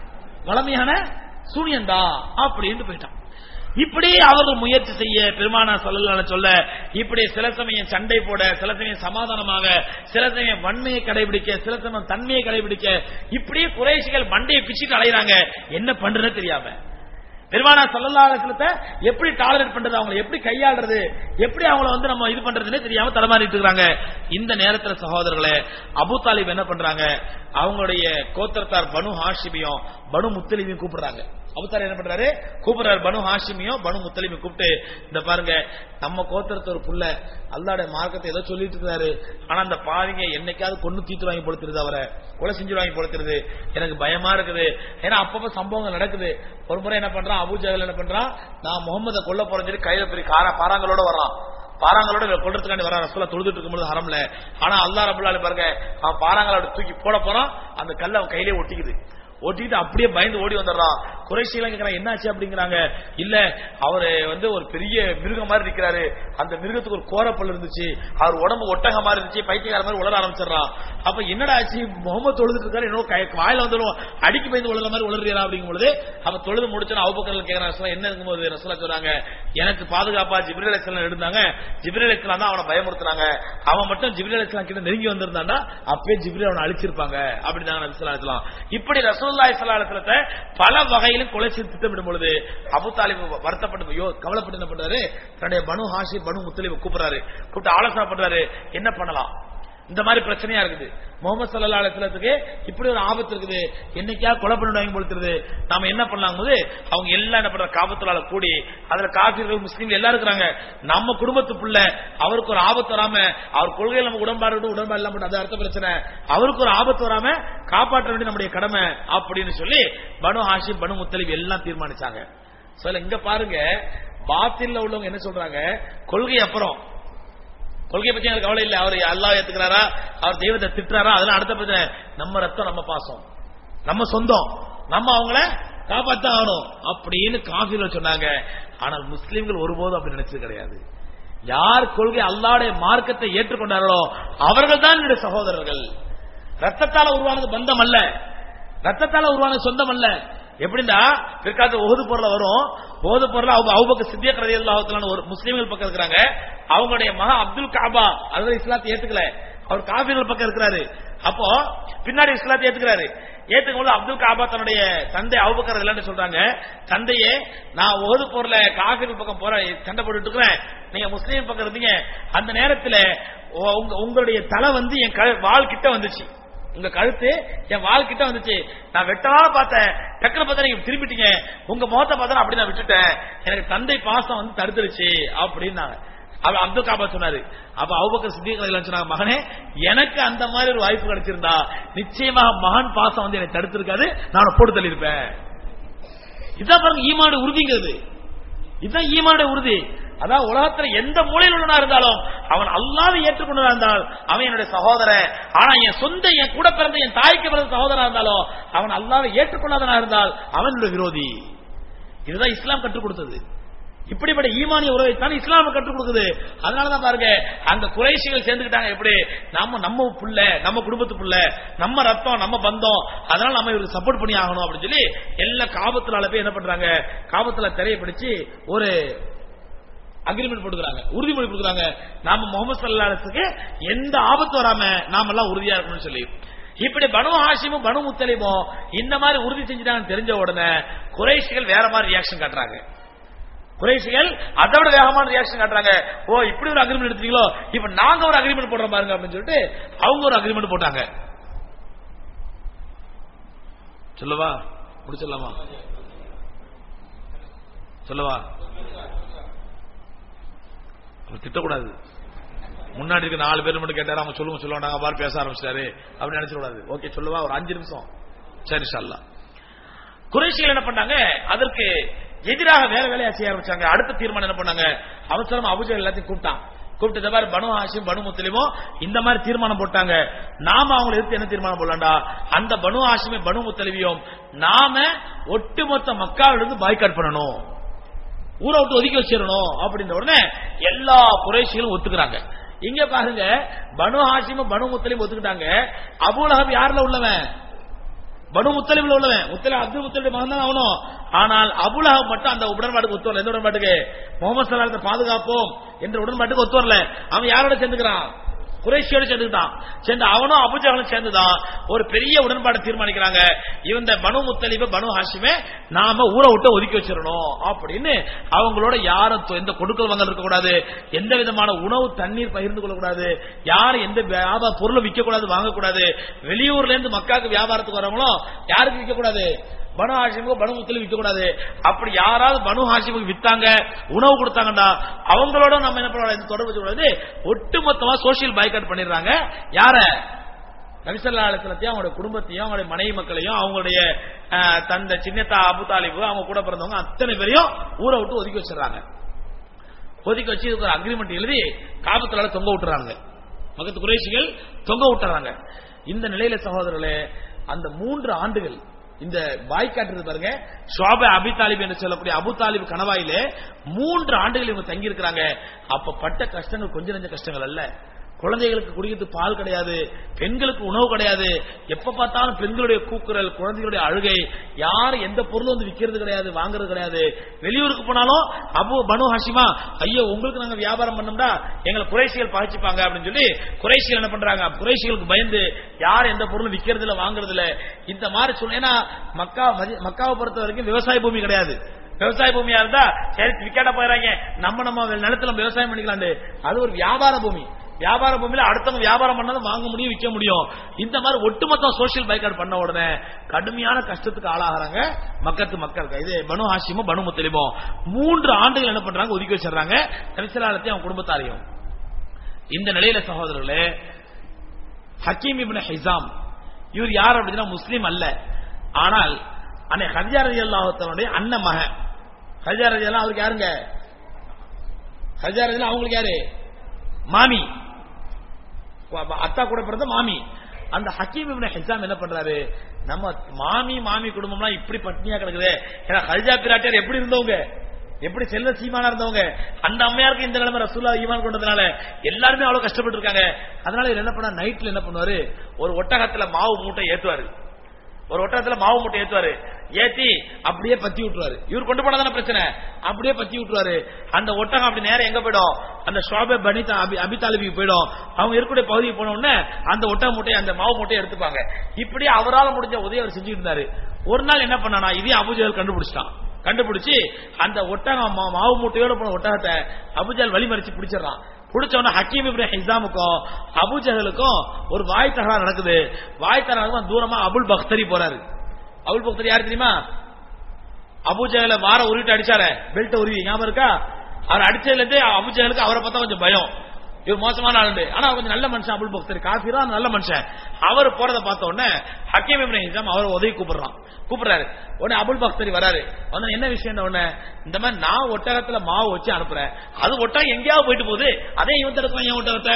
வளமையான சூனியம்தான் அப்படின்னு போயிட்டான் இப்படி அவர்கள் முயற்சி செய்ய பெருமானா சொல்லல சொல்ல இப்படி சில சமயம் சண்டை போட சில சமயம் சமாதானமாக சில சமயம் வன்மையை கடைபிடிக்க சில சமயம் தன்மையை கடைபிடிக்க இப்படியே குறைசிகள் மண்டையை பிச்சுட்டு அலைகிறாங்க என்ன பண்றதுன்னு தெரியாம பெருமானா சல்லல்லா அலிஸ்லத்தை எப்படி டாலரேட் பண்றது அவங்களை எப்படி கையாளுறது எப்படி அவங்கள வந்து நம்ம இது பண்றதுன்னே தெரியாம தடமாறிட்டு இருக்காங்க இந்த நேரத்துல சகோதரர்களே அபு தாலிப் என்ன பண்றாங்க அவங்களுடைய கோத்திரத்தார் பனு ஹாஷிமியும் பனு முத்தலிமையும் கூப்பிடுறாங்க அபுத்தார் என்ன பண்றாரு கூப்பிடுறாரு பனு ஹாஷிமியும் பனு முத்தலிமையும் கூப்பிட்டு இந்த பாருங்க நம்ம கோத்திரத்து ஒரு புள்ள அல்லாட மார்க்கத்தை ஏதோ சொல்லிட்டு இருக்காரு ஆனா அந்த பாவிங்க என்னைக்காவது கொண்டு தீத்து வாங்கி பொழுத்துருது அவரை கொலை செஞ்சு வாங்கி பொழுத்துருது எனக்கு பயமா இருக்குது ஏன்னா அப்பப்ப சம்பவங்கள் நடக்குது ஒரு முறை என்ன பண்றான் அபு ஜஹல் என்ன பண்றான் நான் முகமதை கொல்ல போறேன்னு சொல்லி கையில பெரிய கார பாறாங்களோட வர்றான் பாறாங்களோட இவரை கொல்றதுக்காண்டி வர ரசூலா தொழுதுட்டு இருக்கும்போது ஹரம்ல ஆனா அல்லா ரபுல்லால பாருங்க அவன் பாறாங்களோட தூக்கி போட போறான் அந்த கல்ல அவன் கையிலே ஒட்டிக்குது ஒட்டிட்டு அப்படியே பயந்து ஓடி வந்துடுறான் குறைஷிலாம் கேட்கறான் என்னாச்சு அப்படிங்கிறாங்க இல்ல அவரு வந்து ஒரு பெரிய மிருகம் மாதிரி நிக்கிறாரு அந்த மிருகத்துக்கு ஒரு கோரப்பல் இருந்துச்சு அவர் உடம்பு ஒட்டக மாதிரி இருந்துச்சு பைத்தியக்கார மாதிரி உளர ஆரம்பிச்சிடறான் அப்ப என்னடா ஆச்சு முகமது தொழுதுட்டு இருக்காரு என்னோ கை- வாயில வந்துடும் அடிக்கு பயந்து உள்ள மாதிரி உளறியா அப்படிங்கும் பொழுது அப்ப தொழுது முடிச்சு அவுபக்கர்கள் கேட்கறான் ரசூலா என்ன இருக்கும்போது ரசூலா சொல்றாங்க எனக்கு பாதுகாப்பா ஜிப்ரேல் அலிஸ்லாம் இருந்தாங்க ஜிப்ரேல் அலிஸ்லாம் தான் அவனை பயமுறுத்துறாங்க அவன் மட்டும் ஜிப்ரேல் அலிஸ்லாம் கிட்ட நெருங்கி வந்திருந்தான்னா அப்பவே ஜிப்ரேல் அவனை அழிச்சிருப்பாங்க அப்படிதாங்க நபி ஸல்லல்லாஹு அலைஹி வஸல்லம் இப்படி ரசூலுல்லாஹி ஸல்லல்லாஹு அலைஹி வஸல்லத்தை பல வகையிலும் கொலை செய்து திட்டமிடும் பொழுது அபு தாலிப் வருத்தப்பட்டு ஐயோ கவலைப்பட்டு என்ன பண்றாரு தன்னுடைய பனு ஹாஷி பனு முத்தலிப கூப்பிடுறாரு கூப்பிட்டு ஆலோசனை பண்றாரு என்ன பண்ணலாம் இந்த மாதிரி பிரச்சனையா இருக்குது முகமது சல்லா அலிஸ்லத்துக்கு இப்படி ஒரு ஆபத்து இருக்குது என்னைக்கா கொலை பண்ணிடுவாங்க பொழுது நாம என்ன பண்ணலாம் போது அவங்க எல்லாம் என்ன பண்ற காபத்துலால கூடி அதுல காபிர்கள் முஸ்லீம்கள் எல்லாம் இருக்கிறாங்க நம்ம குடும்பத்துக்குள்ள அவருக்கு ஒரு ஆபத்து வராம அவர் கொள்கையில் நம்ம உடன்பாடு உடன்பாடு இல்லாம அது அடுத்த பிரச்சனை அவருக்கு ஒரு ஆபத்து வராம காப்பாற்ற வேண்டிய நம்முடைய கடமை அப்படின்னு சொல்லி பனு ஹாஷிம் பனு முத்தலிப் எல்லாம் தீர்மானிச்சாங்க சொல்ல இங்க பாருங்க பாத்தில்ல உள்ளவங்க என்ன சொல்றாங்க கொள்கை அப்புறம் கொள்கை பத்தி எனக்கு கவலை இல்ல அவர் அல்லாஹ் ஏத்துக்கிறாரா அவர் தெய்வத்தை திட்டுறாரா அதெல்லாம் அடுத்த பிரச்சனை நம்ம ரத்தம் நம்ம பாசம் நம்ம சொந்தம் நம்ம அவங்கள காப்பாத்தான் ஆகணும் அப்படின்னு காஃபில சொன்னாங்க ஆனால் முஸ்லிம்கள் ஒருபோதும் அப்படி நினைச்சது கிடையாது யார் கொள்கை அல்லாடைய மார்க்கத்தை ஏற்றுக்கொண்டார்களோ அவர்கள் தான் என்னுடைய சகோதரர்கள் ரத்தத்தால உருவானது பந்தம் அல்ல ரத்தத்தால உருவானது சொந்தம் அல்ல எப்படின்னா பிற்காலத்து ஒகுது பொருள வரும் ஒகுது பொருள் அவங்க அவுபக்க சித்திய கரதி ஒரு முஸ்லீம்கள் பக்கம் இருக்கிறாங்க அவங்களுடைய மகா அப்துல் காபா அதுல இஸ்லாத்தை ஏத்துக்கல அவர் காபீர்கள் பக்கம் இருக்கிறாரு அப்போ பின்னாடி இஸ்லாத்தை ஏத்துக்கிறாரு ஏத்துக்கும் போது அப்துல் காபா தன்னுடைய தந்தை அவுபக்கர் இல்லைன்னு சொல்றாங்க தந்தையே நான் ஒகுது பொருள காபீர்கள் பக்கம் போற சண்டை போட்டுட்டு இருக்கிறேன் நீங்க முஸ்லீம் பக்கம் இருந்தீங்க அந்த நேரத்துல உ- உங்க- உங்களுடைய தலை வந்து என் கழு- வாள் கிட்ட வந்துச்சு உங்க கழுத்து என் வால் கிட்ட வந்துச்சு நான் வெட்டலாம் பார்த்தேன் டக்குனு பார்த்தா நீங்க திரும்பிட்டீங்க உங்க முகத்தை பார்த்தா அப்படி நான் விட்டுட்டேன் எனக்கு தந்தை பாசம் வந்து தடுத்துருச்சு அப்படின்னாங்க அவ அப்துல் காபா சொன்னாரு அப்ப அவுபக்கர் சித்திக் ரலியல்லாஹு சொன்னாங்க மகனே எனக்கு அந்த மாதிரி ஒரு வாய்ப்பு கிடைச்சிருந்தா நிச்சயமாக மகன் பாசம் வந்து எனக்கு தடுத்திருக்காது நான் அவனை போட்டு தள்ளியிருப்பேன் இதான் பாருங்க ஈமானுடைய உறுதிங்கிறது இதுதான் ஈமானுடைய உறுதி அதான் உலகத்துல எந்த மூலையில் உள்ளனா இருந்தாலும் அவன் அல்லாத ஏற்றுக்கொண்டதா இருந்தால் அவன் என்னுடைய சகோதரன் ஆனா என் சொந்த என் கூட பிறந்த என் தாய்க்கு பிறந்த சகோதரா இருந்தாலும் அவன் அல்லாத ஏற்றுக்கொள்ளாதனா இருந்தால் அவனுடைய விரோதி இதுதான் இஸ்லாம் கற்றுக் கொடுத்தது இப்படிப்பட்ட ஈமானிய உறவை தான் இஸ்லாம் கற்றுக் கொடுக்குது அதனாலதான் பாருங்க அந்த குறைஷிகள் சேர்ந்துக்கிட்டாங்க எப்படி நம்ம நம்ம புள்ள நம்ம குடும்பத்து புள்ள நம்ம ரத்தம் நம்ம பந்தம் அதனால நம்ம இவருக்கு சப்போர்ட் பண்ணி ஆகணும் அப்படின்னு சொல்லி எல்லா காபத்துல போய் என்ன பண்றாங்க காபத்துல திரையை பிடிச்சு ஒரு அக்ரிமெண்ட் போட்டுக்கிறாங்க உறுதிமொழி கொடுக்குறாங்க நாம முகமது சல்லாத்துக்கு எந்த ஆபத்து வராம நாம எல்லாம் உறுதியா இருக்கணும்னு சொல்லி இப்படி பனு ஹாஷிமும் பனு முத்தலிமும் இந்த மாதிரி உறுதி செஞ்சுட்டாங்கன்னு தெரிஞ்ச உடனே குறைஷிகள் வேற மாதிரி ரியாக்ஷன் காட்டுறாங்க குறைசிகள் அதை விட வேகமான ரியாக்ஷன் காட்டுறாங்க ஓ இப்படி ஒரு அக்ரிமெண்ட் எடுத்தீங்களோ இப்ப நாங்க ஒரு அக்ரிமெண்ட் போடுறோம் பாருங்க அப்படின்னு சொல்லிட்டு அவங்க ஒரு அக்ரிமெண்ட் போட்டாங்க சொல்லவா முடிச்சிடலாமா சொல்லவா அவர் திட்டக்கூடாது முன்னாடி இருக்க நாலு பேர் மட்டும் கேட்டாரு அவங்க சொல்லுங்க சொல்லுவாங்க நாங்க பாரு பேச ஆரம்பிச்சிட்டாரு அப்படின்னு நினைச்சிடக்கூடாது ஓகே சொல்லுவா ஒரு அஞ்சு நிமிஷம் சரி ஷல்லா குறைசிகள் என்ன பண்ணாங்க அதற்கு எதிராக வேற வேலையா செய்ய ஆரம்பிச்சாங்க அடுத்த தீர்மானம் என்ன பண்ணாங்க அவசரம் அபுஜல் எல்லாத்தையும் கூப்பிட்டான் கூப்பிட்டு இந்த மாதிரி பனு ஹாஷிம் பனு முத்தலிமோ இந்த மாதிரி தீர்மானம் போட்டாங்க நாம அவங்களை எதிர்த்து என்ன தீர்மானம் போடலாம்டா அந்த பனு ஹாஷிமே பனு முத்தலிவியும் நாம ஒட்டுமொத்த மக்காவிலிருந்து பாய்காட் பண்ணணும் ஊரை விட்டு ஒதுக்கி வச்சிடணும் அப்படின்ற உடனே எல்லா குறைசிகளும் ஒத்துக்கிறாங்க இங்க பாருங்க பனு ஹாஷிமும் பனு முத்தலிம் ஒத்துக்கிட்டாங்க அபூலகம் யாருல உள்ளவன் பனு முத்தலிப்ல உள்ளவன் முத்தலிம் அப்துல் முத்தலிப் மகன் தான் அவனும் ஆனால் அபுலகம் மட்டும் அந்த உடன்பாட்டுக்கு ஒத்து வரல எந்த உடன்பாட்டுக்கு முகமது சலாத்தை பாதுகாப்போம் என்ற உடன்பாட்டுக்கு ஒத்து வரல அவன் யாரோட சேர்ந்துக்கிறான் குறைஷியோட சேர்ந்துக்கிட்டான் சேர்ந்து அவனும் அபுஜகலும் சேர்ந்துதான் ஒரு பெரிய உடன்பாடு தீர்மானிக்கிறாங்க இவந்த பனு முத்தலிப பனு ஹாஷிமே நாம ஊரை விட்டு ஒதுக்கி வச்சிடணும் அப்படின்னு அவங்களோட யாரும் தொ- எந்த கொடுக்கல் வாங்கல் இருக்கக்கூடாது எந்த விதமான உணவு தண்ணீர் பகிர்ந்து கொள்ளக்கூடாது யாரும் எந்த வியாபார பொருளை விற்க கூடாது வாங்கக்கூடாது வெளியூர்ல இருந்து மக்காவுக்கு வியாபாரத்துக்கு வரவங்களும் யாருக்கு விற்க கூடாது பனு ஹாஷிமுக்கு பனு முத்தலிப் விற்க கூடாது அப்படி யாராவது பனு ஹாஷிமுக்கு வித்தாங்க உணவு கொடுத்தாங்கடா அவங்களோட நம்ம என்ன பண்ண கூடாது தொடர்பு வச்சுக்கூடாது ஒட்டுமொத்தமா சோசியல் பைக்காட் பண்ணிடுறாங்க யார நபிசல்லா அலுவலத்தையும் அவங்களுடைய குடும்பத்தையும் அவங்களுடைய மனைவி மக்களையும் அவங்களுடைய அஹ், தந்தை சின்னத்தா அபு தாலிபு அவங்க கூட பிறந்தவங்க அத்தனை பேரையும் ஊரை விட்டு ஒதுக்கி வச்சிடறாங்க ஒதுக்கி வச்சு இதுக்கு ஒரு அக்ரிமெண்ட் எழுதி காபத்துல தொங்க விட்டுறாங்க பக்கத்து குறைசிகள் தொங்க விட்டுறாங்க இந்த நிலையில சகோதரர்களே அந்த மூன்று ஆண்டுகள் இந்த பாய் காட்டுறது பாருங்க ஷோப அபி தாலிப் என்று சொல்லக்கூடிய அபு தாலிப் கணவாயிலே மூன்று ஆண்டுகள் இவங்க தங்கி இருக்கிறாங்க அப்ப பட்ட கஷ்டங்கள் கொஞ்ச நெஞ்ச கஷ்டங்கள் அல்ல குழந்தைகளுக்கு குடிக்கிறது பால் கிடையாது பெண்களுக்கு உணவு கிடையாது எப்ப பார்த்தாலும் பெண்களுடைய கூக்குரல் குழந்தைகளுடைய அழுகை யாரும் எந்த பொருளும் வந்து விக்கிறது கிடையாது வாங்குறது கிடையாது வெளியூருக்கு போனாலும் அபு பனு ஹாஷிமா ஐயோ உங்களுக்கு நாங்க வியாபாரம் பண்ணோம்டா எங்களை குறைசிகள் பகைச்சிப்பாங்க அப்படின்னு சொல்லி குறைசிகள் என்ன பண்றாங்க குறைசிகளுக்கு பயந்து யார் எந்த பொருளும் விக்கிறது இல்ல வாங்குறது இல்ல இந்த மாதிரி சொல்ல ஏன்னா மக்கா மதி- மக்காவை பொறுத்த வரைக்கும் விவசாய பூமி கிடையாது விவசாய பூமியா இருந்தா சரி விக்கெட்ட போயிடறாங்க நம்ம நம்ம நிலத்துல நம்ம விவசாயம் பண்ணிக்கலாம் அது ஒரு வியாபார பூமி வியாபார பூமியில அடுத்தவங்க வியாபாரம் பண்ணாலும் வாங்க முடியும் விற்க முடியும் இந்த மாதிரி ஒட்டுமொத்த சோசியல் பைக்காட் பண்ண உடனே கடுமையான கஷ்டத்துக்கு ஆளாகிறாங்க மக்கத்து மக்கள் இது பனு ஹாஷிமும் பனு முத்தலிமும் மூன்று ஆண்டுகள் என்ன பண்றாங்க ஒதுக்கி வச்சிடறாங்க நபிசலாலத்தையும் அவங்க குடும்பத்தாரையும் இந்த நிலையில சகோதரர்களே ஹக்கீம் இப்னு ஹிசாம் இவர் யார் அப்படின்னா முஸ்லீம் அல்ல ஆனால் அன்னை ஹஜா ரதி அல்லாஹத்தனுடைய அண்ணன் மகன் ஹஜா ரதி அல்லா அவருக்கு யாருங்க ஹஜா ரதி அவங்களுக்கு யாரு மாமி அப்ப அத்தா கூட பிறந்த மாமி அந்த ஹக்கீம் இப்னு ஹிசாம் என்ன பண்றாரு நம்ம மாமி மாமி குடும்பம்லாம் இப்படி பட்னியா கிடக்குது ஏன்னா ஹல்ஜா பிராட்டியார் எப்படி இருந்தவங்க எப்படி செல்ல சீமானா இருந்தவங்க அந்த அம்மையாருக்கு இந்த நிலைமை ரசூல்லா ஈமான் கொண்டதுனால எல்லாருமே அவ்வளவு கஷ்டப்பட்டு இருக்காங்க அதனால இவர் என்ன பண்ணா நைட்ல என்ன பண்ணுவாரு ஒரு ஒட்டகத்துல மாவு மூட்டை ஏத்துவாரு ஒரு ஒட்டகத்துல மாவு மூட்டை ஏத்துவாரு ஏத்தி அப்படியே பத்தி விட்டுருவாரு இவர் கொண்டு போனா தானே பிரச்சனை அப்படியே பத்தி விட்டுருவாரு அந்த ஒட்டகம் அப்படி நேரம் எங்க போயிடும் அந்த ஷோபே பனிதா அபி அபிதாலிபிக்கு போயிடும் அவங்க இருக்கக்கூடிய பகுதிக்கு போன உடனே அந்த ஒட்டக மூட்டையை அந்த மாவு மூட்டையை எடுத்துப்பாங்க இப்படி அவரால் முடிஞ்ச உதவி அவர் செஞ்சுட்டு இருந்தாரு ஒரு நாள் என்ன பண்ணானா இதே அபுஜல் கண்டுபிடிச்சிட்டான் கண்டுபிடிச்சு அந்த ஒட்டகம் மா- மாவு மூட்டையோட போன ஒட்டகத்தை அபுஜல் வழிமறிச்சு பிடிச்சிடறான் பிடிச்ச உடனே ஹக்கீம் இப்ராஹிம் ஹிசாமுக்கும் அபுஜஹலுக்கும் ஒரு வாய் தகராறு நடக்குது வாய் தகராறு தூரமா அபுல் பக்தரி போறாரு அபுல் பக்தரி யாரு தெரியுமா அபுஜஹல வார உருவிட்டு அடிச்சாரு பெல்ட் உருவி ஞாபகம் இருக்கா அவர் அடிச்சதுல இருந்தே அபுஜஹலுக்கு அவரை பார்த்தா கொஞ்சம் பயம் இவர் மோசமான ஆளு ஆனா அவர் கொஞ்சம் நல்ல மனுஷன் அபுல் பக்தர் காஃபிரா நல்ல மனுஷன் அவர் போறத பார்த்த உடனே ஹக்கீம் இப்ராஹிம் ஹிசாம் அவர் உதவி கூப்பிடுறான் கூப்பிடுறாரு உடனே அபுல் பக்தரி வராரு வந்து என்ன விஷயம் உடனே இந்த மாதிரி நான் ஒட்டகத்துல மாவு வச்சு அனுப்புறேன் அது ஒட்டகம் எங்கேயாவது போயிட்டு போகுது அதே இவன் தடுக்கிறான் என் ஒட்டகத்தை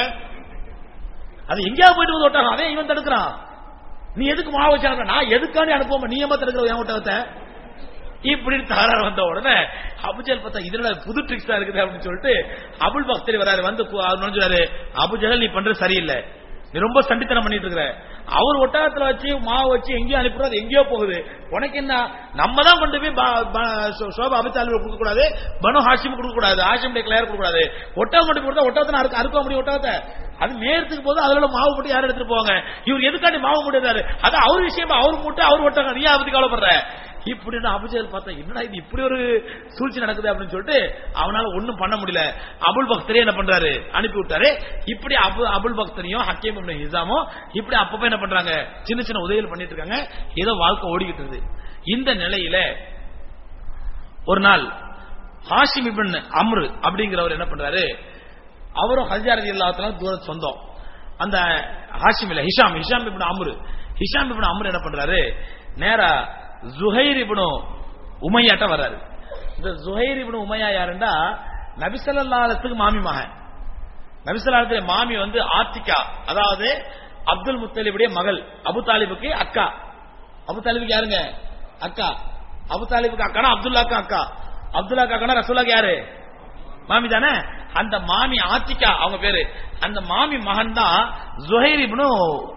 அது எங்கேயாவது போயிட்டு போகுது ஒட்டகம் அதே இவன் தடுக்கிறான் நீ எதுக்கு மாவு வச்சு அனுப்புற நான் எதுக்காண்டி அனுப்புவோம் நீ ஏமா தடுக்கிற என் ஒட்டகத்தை இப்படி தகராறு வந்த உடனே அபுஜல் பார்த்தா இதுல புது ட்ரிக்ஸ் தான் இருக்குது அப்படின்னு சொல்லிட்டு அபுல் பக்தரி வராரு வந்து கு- அவர் நுழைஞ்சாரு அபுஜல் நீ பண்றது சரியில்லை நீ ரொம்ப சண்டித்தனம் பண்ணிட்டு இருக்கிற அவர் ஒட்டகத்துல வச்சு மாவு வச்சு எங்கேயோ அனுப்புறது எங்கேயோ போகுது உனக்கு என்ன நம்ம தான் கொண்டு போய் ப- ப- சோ- சோபா அபித்தாலில் கொடுக்க கூடாது பனு ஹாஷிம் கொடுக்க கூடாது ஹாஷிம் கிளையர் கொடுக்க கூடாது ஒட்டகம் கொண்டு போய் கொடுத்தா ஒட்டகத்தை அறுக்க அறுக்க முடியும் ஒட்டகத்தை அது நேரத்துக்கு போது அதுல மாவு போட்டு யாரும் எடுத்துட்டு போவாங்க இவர் எதுக்காண்டி மாவு மூட்டாரு அது அவர் விஷயம் அவர் மூட்டை அவர் ஒட்டகம் நீ அதை பத்தி கவலைப்படுற இப்படின்னு அபுஜல் பார்த்தா என்னடா இது இப்படி ஒரு சூழ்ச்சி நடக்குது அப்படின்னு சொல்லிட்டு அவனால ஒண்ணும் பண்ண முடியல அபுல் பக்தரே என்ன பண்றாரு அனுப்பி விட்டாரு இப்படி அபு அபுல் பக்தரையும் ஹக்கீம் இப்னு ஹிசாமும் இப்படி அப்பப்ப என்ன பண்றாங்க சின்ன சின்ன உதவிகள் பண்ணிட்டு இருக்காங்க ஏதோ வாழ்க்கை ஓடிக்கிட்டு இருக்குது இந்த நிலையில ஒரு நாள் ஹாஷிம் இப்னு அம்ரு அப்படிங்கிறவர் என்ன பண்றாரு அவரும் ஹஜ்ஜா ரதி அல்லாஹ் தூர சொந்தம் அந்த ஹாஷிம் இல்ல Hisham Hisham ibn Amr Hisham ibn Amr என்ன பண்றாரு நேரா ஜுஹைர் இப்னு உமையாட்ட வர்றாரு இந்த ஜுஹைர் இப்னு உமையா யாருண்டா நபிசல்லாத்துக்கு மாமி மகன் நபிசல்லாத்துல மாமி வந்து ஆத்திகா அதாவது அப்துல் முத்தலிபுடைய மகள் அபு தாலிபுக்கு அக்கா அபு தாலிபுக்கு யாருங்க அக்கா அபு தாலிபுக்கு அக்கானா அப்துல்லாக்கு அக்கா அப்துல்லாக்கு அக்கானா ரசூலாக்கு யாரு மாமி தானே அந்த மாமி ஆத்திகா அவங்க பேரு அந்த மாமி மகன் தான் ஜுஹைர் இப்னு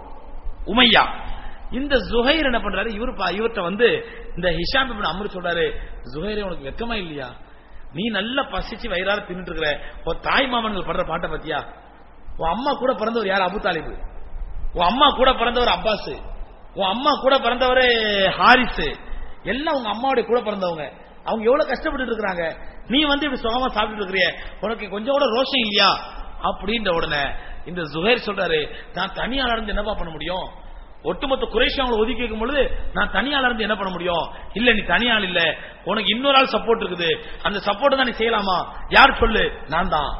உமையா இந்த ஜுஹைர் என்ன பண்றாரு இவரு பா- இவர்ட்ட வந்து இந்த ஹிஷாம் இப்னு அம்ரு சொல்றாரு ஜுஹைரே உனக்கு வெக்கமா இல்லையா நீ நல்லா பசிச்சு வயிறார தின்னுட்டு இருக்கிற உன் தாய் மாமன்கள் படுற பாட்டை பத்தியா உன் அம்மா கூட பிறந்தவர் யார் அபு தாலிபு உன் அம்மா கூட பிறந்தவர் அப்பாஸ் உன் அம்மா கூட பிறந்தவர் ஹாரிஸ் எல்லாம் உங்க அம்மாவுடைய கூட பிறந்தவங்க அவங்க எவ்வளவு கஷ்டப்பட்டு இருக்காங்க நீ வந்து இப்படி சுகமா சாப்பிட்டு இருக்கிறிய உனக்கு கொஞ்சம் கூட ரோஷம் இல்லையா அப்படின்ற உடனே இந்த ஜுஹைர் சொல்றாரு நான் தனியாளர் இருந்து என்னப்பா பண்ண முடியும் ஒட்டுமொத்த குறைஷி அவங்களை ஒதுக்கி வைக்கும் பொழுது நான் தனியாளர் இருந்து என்ன பண்ண முடியும் இல்ல நீ தனியாள் இல்ல உனக்கு இன்னொரு ஆள் சப்போர்ட் இருக்குது அந்த சப்போர்ட் தான் நீ செய்யலாமா யார் சொல்லு நான் தான்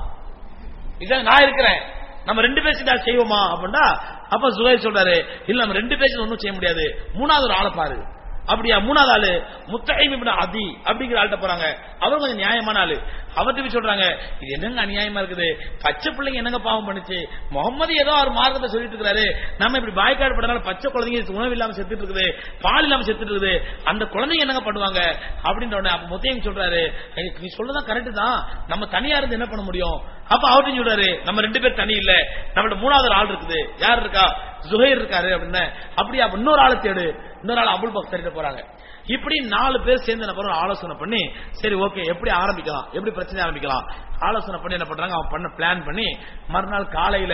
இதான் நான் இருக்கிறேன் நம்ம ரெண்டு பேசி தான் செய்வோமா அப்படின்னா அப்ப சுகை சொல்றாரு இல்ல நம்ம ரெண்டு பேசி ஒன்றும் செய்ய முடியாது மூணாவது ஒரு ஆளை பாரு அப்படியா மூணாவது ஆளு முத்தைம் இப்னு அதி அப்படிங்கிற ஆள்கிட்ட போறாங்க அவர் கொஞ்சம் நியாயமான ஆளு அவர்கிட்ட போய் சொல்றாங்க இது என்னங்க அநியாயமா இருக்குது பச்சை பிள்ளைங்க என்னங்க பாவம் பண்ணுச்சு முகமது ஏதோ ஒரு மார்க்கத்தை சொல்லிட்டு இருக்காரு நம்ம இப்படி பாய்க்காடு படனால பச்சை குழந்தைங்க உணவு இல்லாம செத்துட்டு இருக்குது பால் இல்லாம செத்துட்டு இருக்குது அந்த குழந்தைங்க என்னங்க பண்ணுவாங்க அப்படின்ற உடனே அப்ப முத்தையும் சொல்றாரு "ஐய், நீ சொல்லதான் கரெக்ட் தான் நம்ம தனியா இருந்து என்ன பண்ண முடியும் அப்ப அவர்கிட்ட சொல்றாரு நம்ம ரெண்டு பேர் தனி இல்ல நம்மள்ட்ட மூணாவது ஒரு ஆள் இருக்குது யார் இருக்கா ஜுஹைர் இருக்காரு அப்படின்னு அப்படியே அப்ப இன்னொரு ஆளை தேடு இன்னொரு ஆள் அபுல் பக்தர்கிட்ட போறாங்க இப்படி நாலு பேர் சேர்ந்து என்ன பண்றோம் ஆலோசனை பண்ணி சரி ஓகே எப்படி ஆரம்பிக்கலாம் எப்படி பிரச்சனை ஆரம்பிக்கலாம் ஆலோசனை பண்ணி என்ன பண்றாங்க அவன் பண்ண பிளான் பண்ணி மறுநாள் காலையில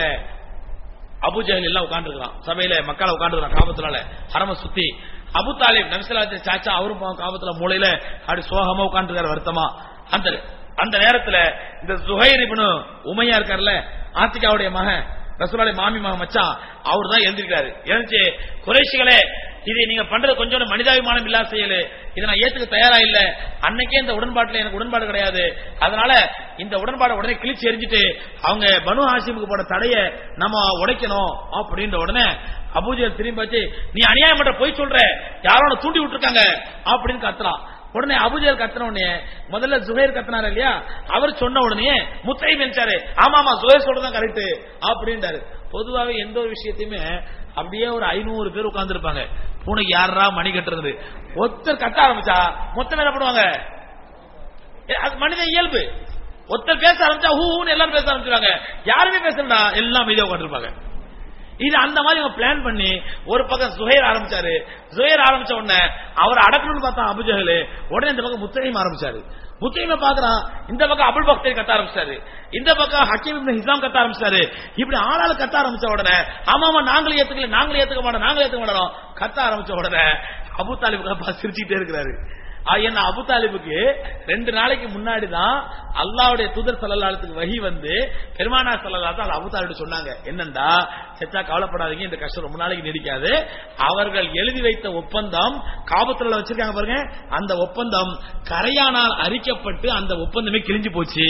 அபுஜஹல் எல்லாம் உட்காந்துருக்கான் சபையில மக்களை உட்காந்துருக்கான் காபத்துலால ஹரம சுத்தி அபு தாலிப் நபிசலாத்தின் சாச்சா அவரும் பாவம் காபத்துல மூலையில அப்படி சோகமா உட்காந்துருக்காரு வருத்தமா அந்த அந்த நேரத்துல இந்த ஜுஹைர் இப்னு உமையா இருக்கார்ல ஆத்திகாவுடைய மகன் ரசூலாவுடைய மாமி மகன் மச்சான் அவர் தான் எழுந்திருக்காரு எழுந்துச்சு குறைஷிகளே இது நீங்க பண்றது கொஞ்சம் மனிதாபிமானம் இல்லாத செயலு இதை நான் ஏத்துக்க தயாரா இல்ல அன்னைக்கே இந்த உடன்பாட்டுல எனக்கு உடன்பாடு கிடையாது அதனால இந்த உடன்பாடை உடனே கிழிச்சு எரிஞ்சிட்டு அவங்க பனு ஹாசிமுக்கு போட தடைய நம்ம உடைக்கணும் அப்படின்ற உடனே அபூஜல் திரும்பி வச்சு நீ அநியாயம் பண்ற போய் சொல்ற யாரோட தூண்டி விட்டுருக்காங்க அப்படின்னு கத்துறான் உடனே அபுஜல் கத்துன உடனே முதல்ல ஜுஹேர் கத்துனாரு இல்லையா அவர் சொன்ன உடனே முத்தை நினைச்சாரு ஆமா ஆமா ஜுஹேர் சொல்றதுதான் கரெக்ட் அப்படின்றாரு பொதுவாவே எந்த ஒரு விஷயத்தையுமே அப்படியே ஒரு ஐநூறு பேர் உட்கார்ந்து இருப்பாங்க பூனைக்கு யாரா மணி கட்டுறது ஒருத்தர் கத்த ஆரம்பிச்சா மொத்தம் என்ன பண்ணுவாங்க ஏ, அது மனித இயல்பு ஒருத்தர் பேச ஆரம்பிச்சா ஹூன்னு எல்லாரும் பேச ஆரம்பிச்சிருவாங்க யாருமே பேசலடா எல்லாம் மீதியா உட்காந்துருப்பாங்க இது அந்த மாதிரி அவங்க பிளான் பண்ணி ஒரு பக்கம் சுஹைர் ஆரம்பிச்சாரு சுஹைர் ஆரம்பிச்ச உடனே அவர் அடக்கணும்னு பார்த்தா அபுஜஹல் உடனே இந்த பக்கம் முத்தையும் ஆரம்பிச்சாரு முத்தையுமே பாக்குறான் இந்த பக்கம் அபுல் பக்தர் கத்த ஆரம்பிச்சாரு இந்த பக்கம் ஹக்கீம் இப்னு ஹிசாம் கத்த ஆரம்பிச்சாரு இப்படி ஆளாளு கத்த ஆரம்பிச்ச உடனே ஆமா ஆமா நாங்களும் ஏத்துக்கல நாங்களும் ஏத்துக்க மாட்டோம் நாங்களும் ஏத்துக்க மாட்டோம் கத்த ஆரம்பிச்ச உடனே அபு தாலிபுக்கு சிரிச்சுட்டே இருக்கிறாரு ஆ, என்ன அபு தாலிபுக்கு ரெண்டு நாளைக்கு முன்னாடி தான் அல்லாவுடைய தூதர் சல்லல்லாத்துக்கு வகி வந்து பெருமானா சல்லல்லாத்து அது அபு தாலிபு சொன்னாங்க என்னண்டா செத்தா கவலைப்படாதீங்க இந்த கஷ்டம் ரொம்ப நாளைக்கு நீடிக்காது அவர்கள் எழுதி வைத்த ஒப்பந்தம் காபத்துல வச்சிருக்காங்க பாருங்க அந்த ஒப்பந்தம் கரையானால் அரிக்கப்பட்டு அந்த ஒப்பந்தமே கிழிஞ்சு போச்சு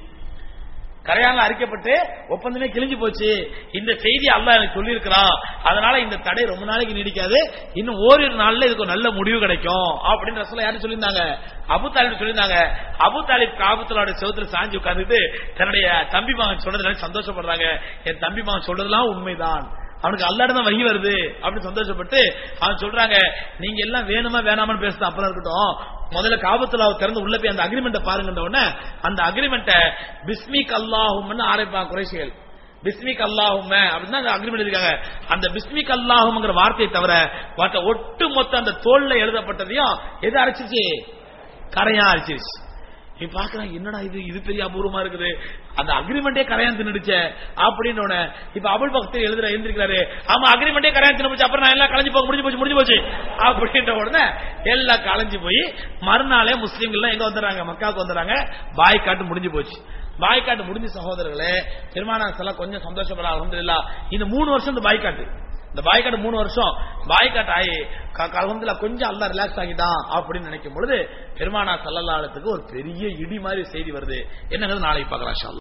கரையால அறிக்கப்பட்டு ஒப்பந்தமே கிழிஞ்சு போச்சு இந்த செய்தி அல்லாஹ் எனக்கு சொல்லியிருக்கிறான் அதனால இந்த தடை ரொம்ப நாளைக்கு நீடிக்காது இன்னும் ஓரிரு நாள்ல இதுக்கு ஒரு நல்ல முடிவு கிடைக்கும் அப்படின்னு ரசூலா யாரும் சொல்லியிருந்தாங்க அபு தாலிப் சொல்லியிருந்தாங்க அபு தாலிப் காபத்தலோட செவத்துல சாஞ்சி உட்கார்ந்துட்டு தன்னுடைய தம்பி மகன் சொன்னதுனால சந்தோஷப்படுறாங்க என் தம்பி மகன் சொல்றதெல்லாம் உண்மைதான் அவனுக்கு அல்லாட தான் வகி வருது அப்படின்னு சந்தோஷப்பட்டு அவன் சொல்றாங்க நீங்க எல்லாம் வேணுமா வேணாமான்னு பேசுறது அப்புறம் இருக்கட்டும் முதல்ல காபத்துல திறந்து உள்ள போய் அந்த அக்ரிமெண்ட்டை பாருங்கன்ற உடனே அந்த அக்ரிமெண்ட்டை பிஸ்மிக் அல்லாஹும்னு ஆரம்பிப்பாங்க குறைசிகள் பிஸ்மிக் அல்லாஹும் அப்படின்னு அந்த அக்ரிமெண்ட் இருக்காங்க அந்த பிஸ்மிக் அல்லாஹும்ங்கிற வார்த்தையை தவிர மற்ற ஒட்டு மொத்த அந்த தோல்ல எழுதப்பட்டதையும் எது அரைச்சிச்சு கரையா அரைச்சிருச்சு நீ பாக்குறான் என்னடா இது இது பெரிய அபூர்வமா இருக்குது அந்த அக்ரிமெண்டே கரையான் தின்னுடுச்ச அப்படின்னு உடனே இப்ப அபுல் பக்தர் எழுதுற எழுந்திருக்கிறாரு ஆமா அக்ரிமெண்டே கரையான் தின்னு அப்புறம் நான் எல்லாம் கலைஞ்சு போக முடிஞ்சு போச்சு முடிஞ்சு போச்சு அப்படின்ற உடனே எல்லாம் கலைஞ்சு போய் மறுநாளே முஸ்லீம்கள் எல்லாம் எங்க வந்துடுறாங்க மக்காவுக்கு வந்துடுறாங்க பாய் காட்டு முடிஞ்சு போச்சு பாய்காட்டு முடிஞ்ச சகோதரர்களே பெருமானா செல்லாம் கொஞ்சம் சந்தோஷப்பட அலமதுல்லா இந்த மூணு வருஷம் இந்த பாய்காட்டு இந்த பாய்காட்டு மூணு வருஷம் பாய்காட் ஆகி அலமதுல்லா கொஞ்சம் அல்லா ரிலாக்ஸ் ஆகிட்டான் அப்படின்னு நினைக்கும் பொழுது பெருமானா சல்லல்லாத்துக்கு ஒரு பெரிய இடி மாதிரி செய்தி வருது என்னங்கிறது நாளைக்கு பார்க்கலாம் ஷா அல்லாஹ்.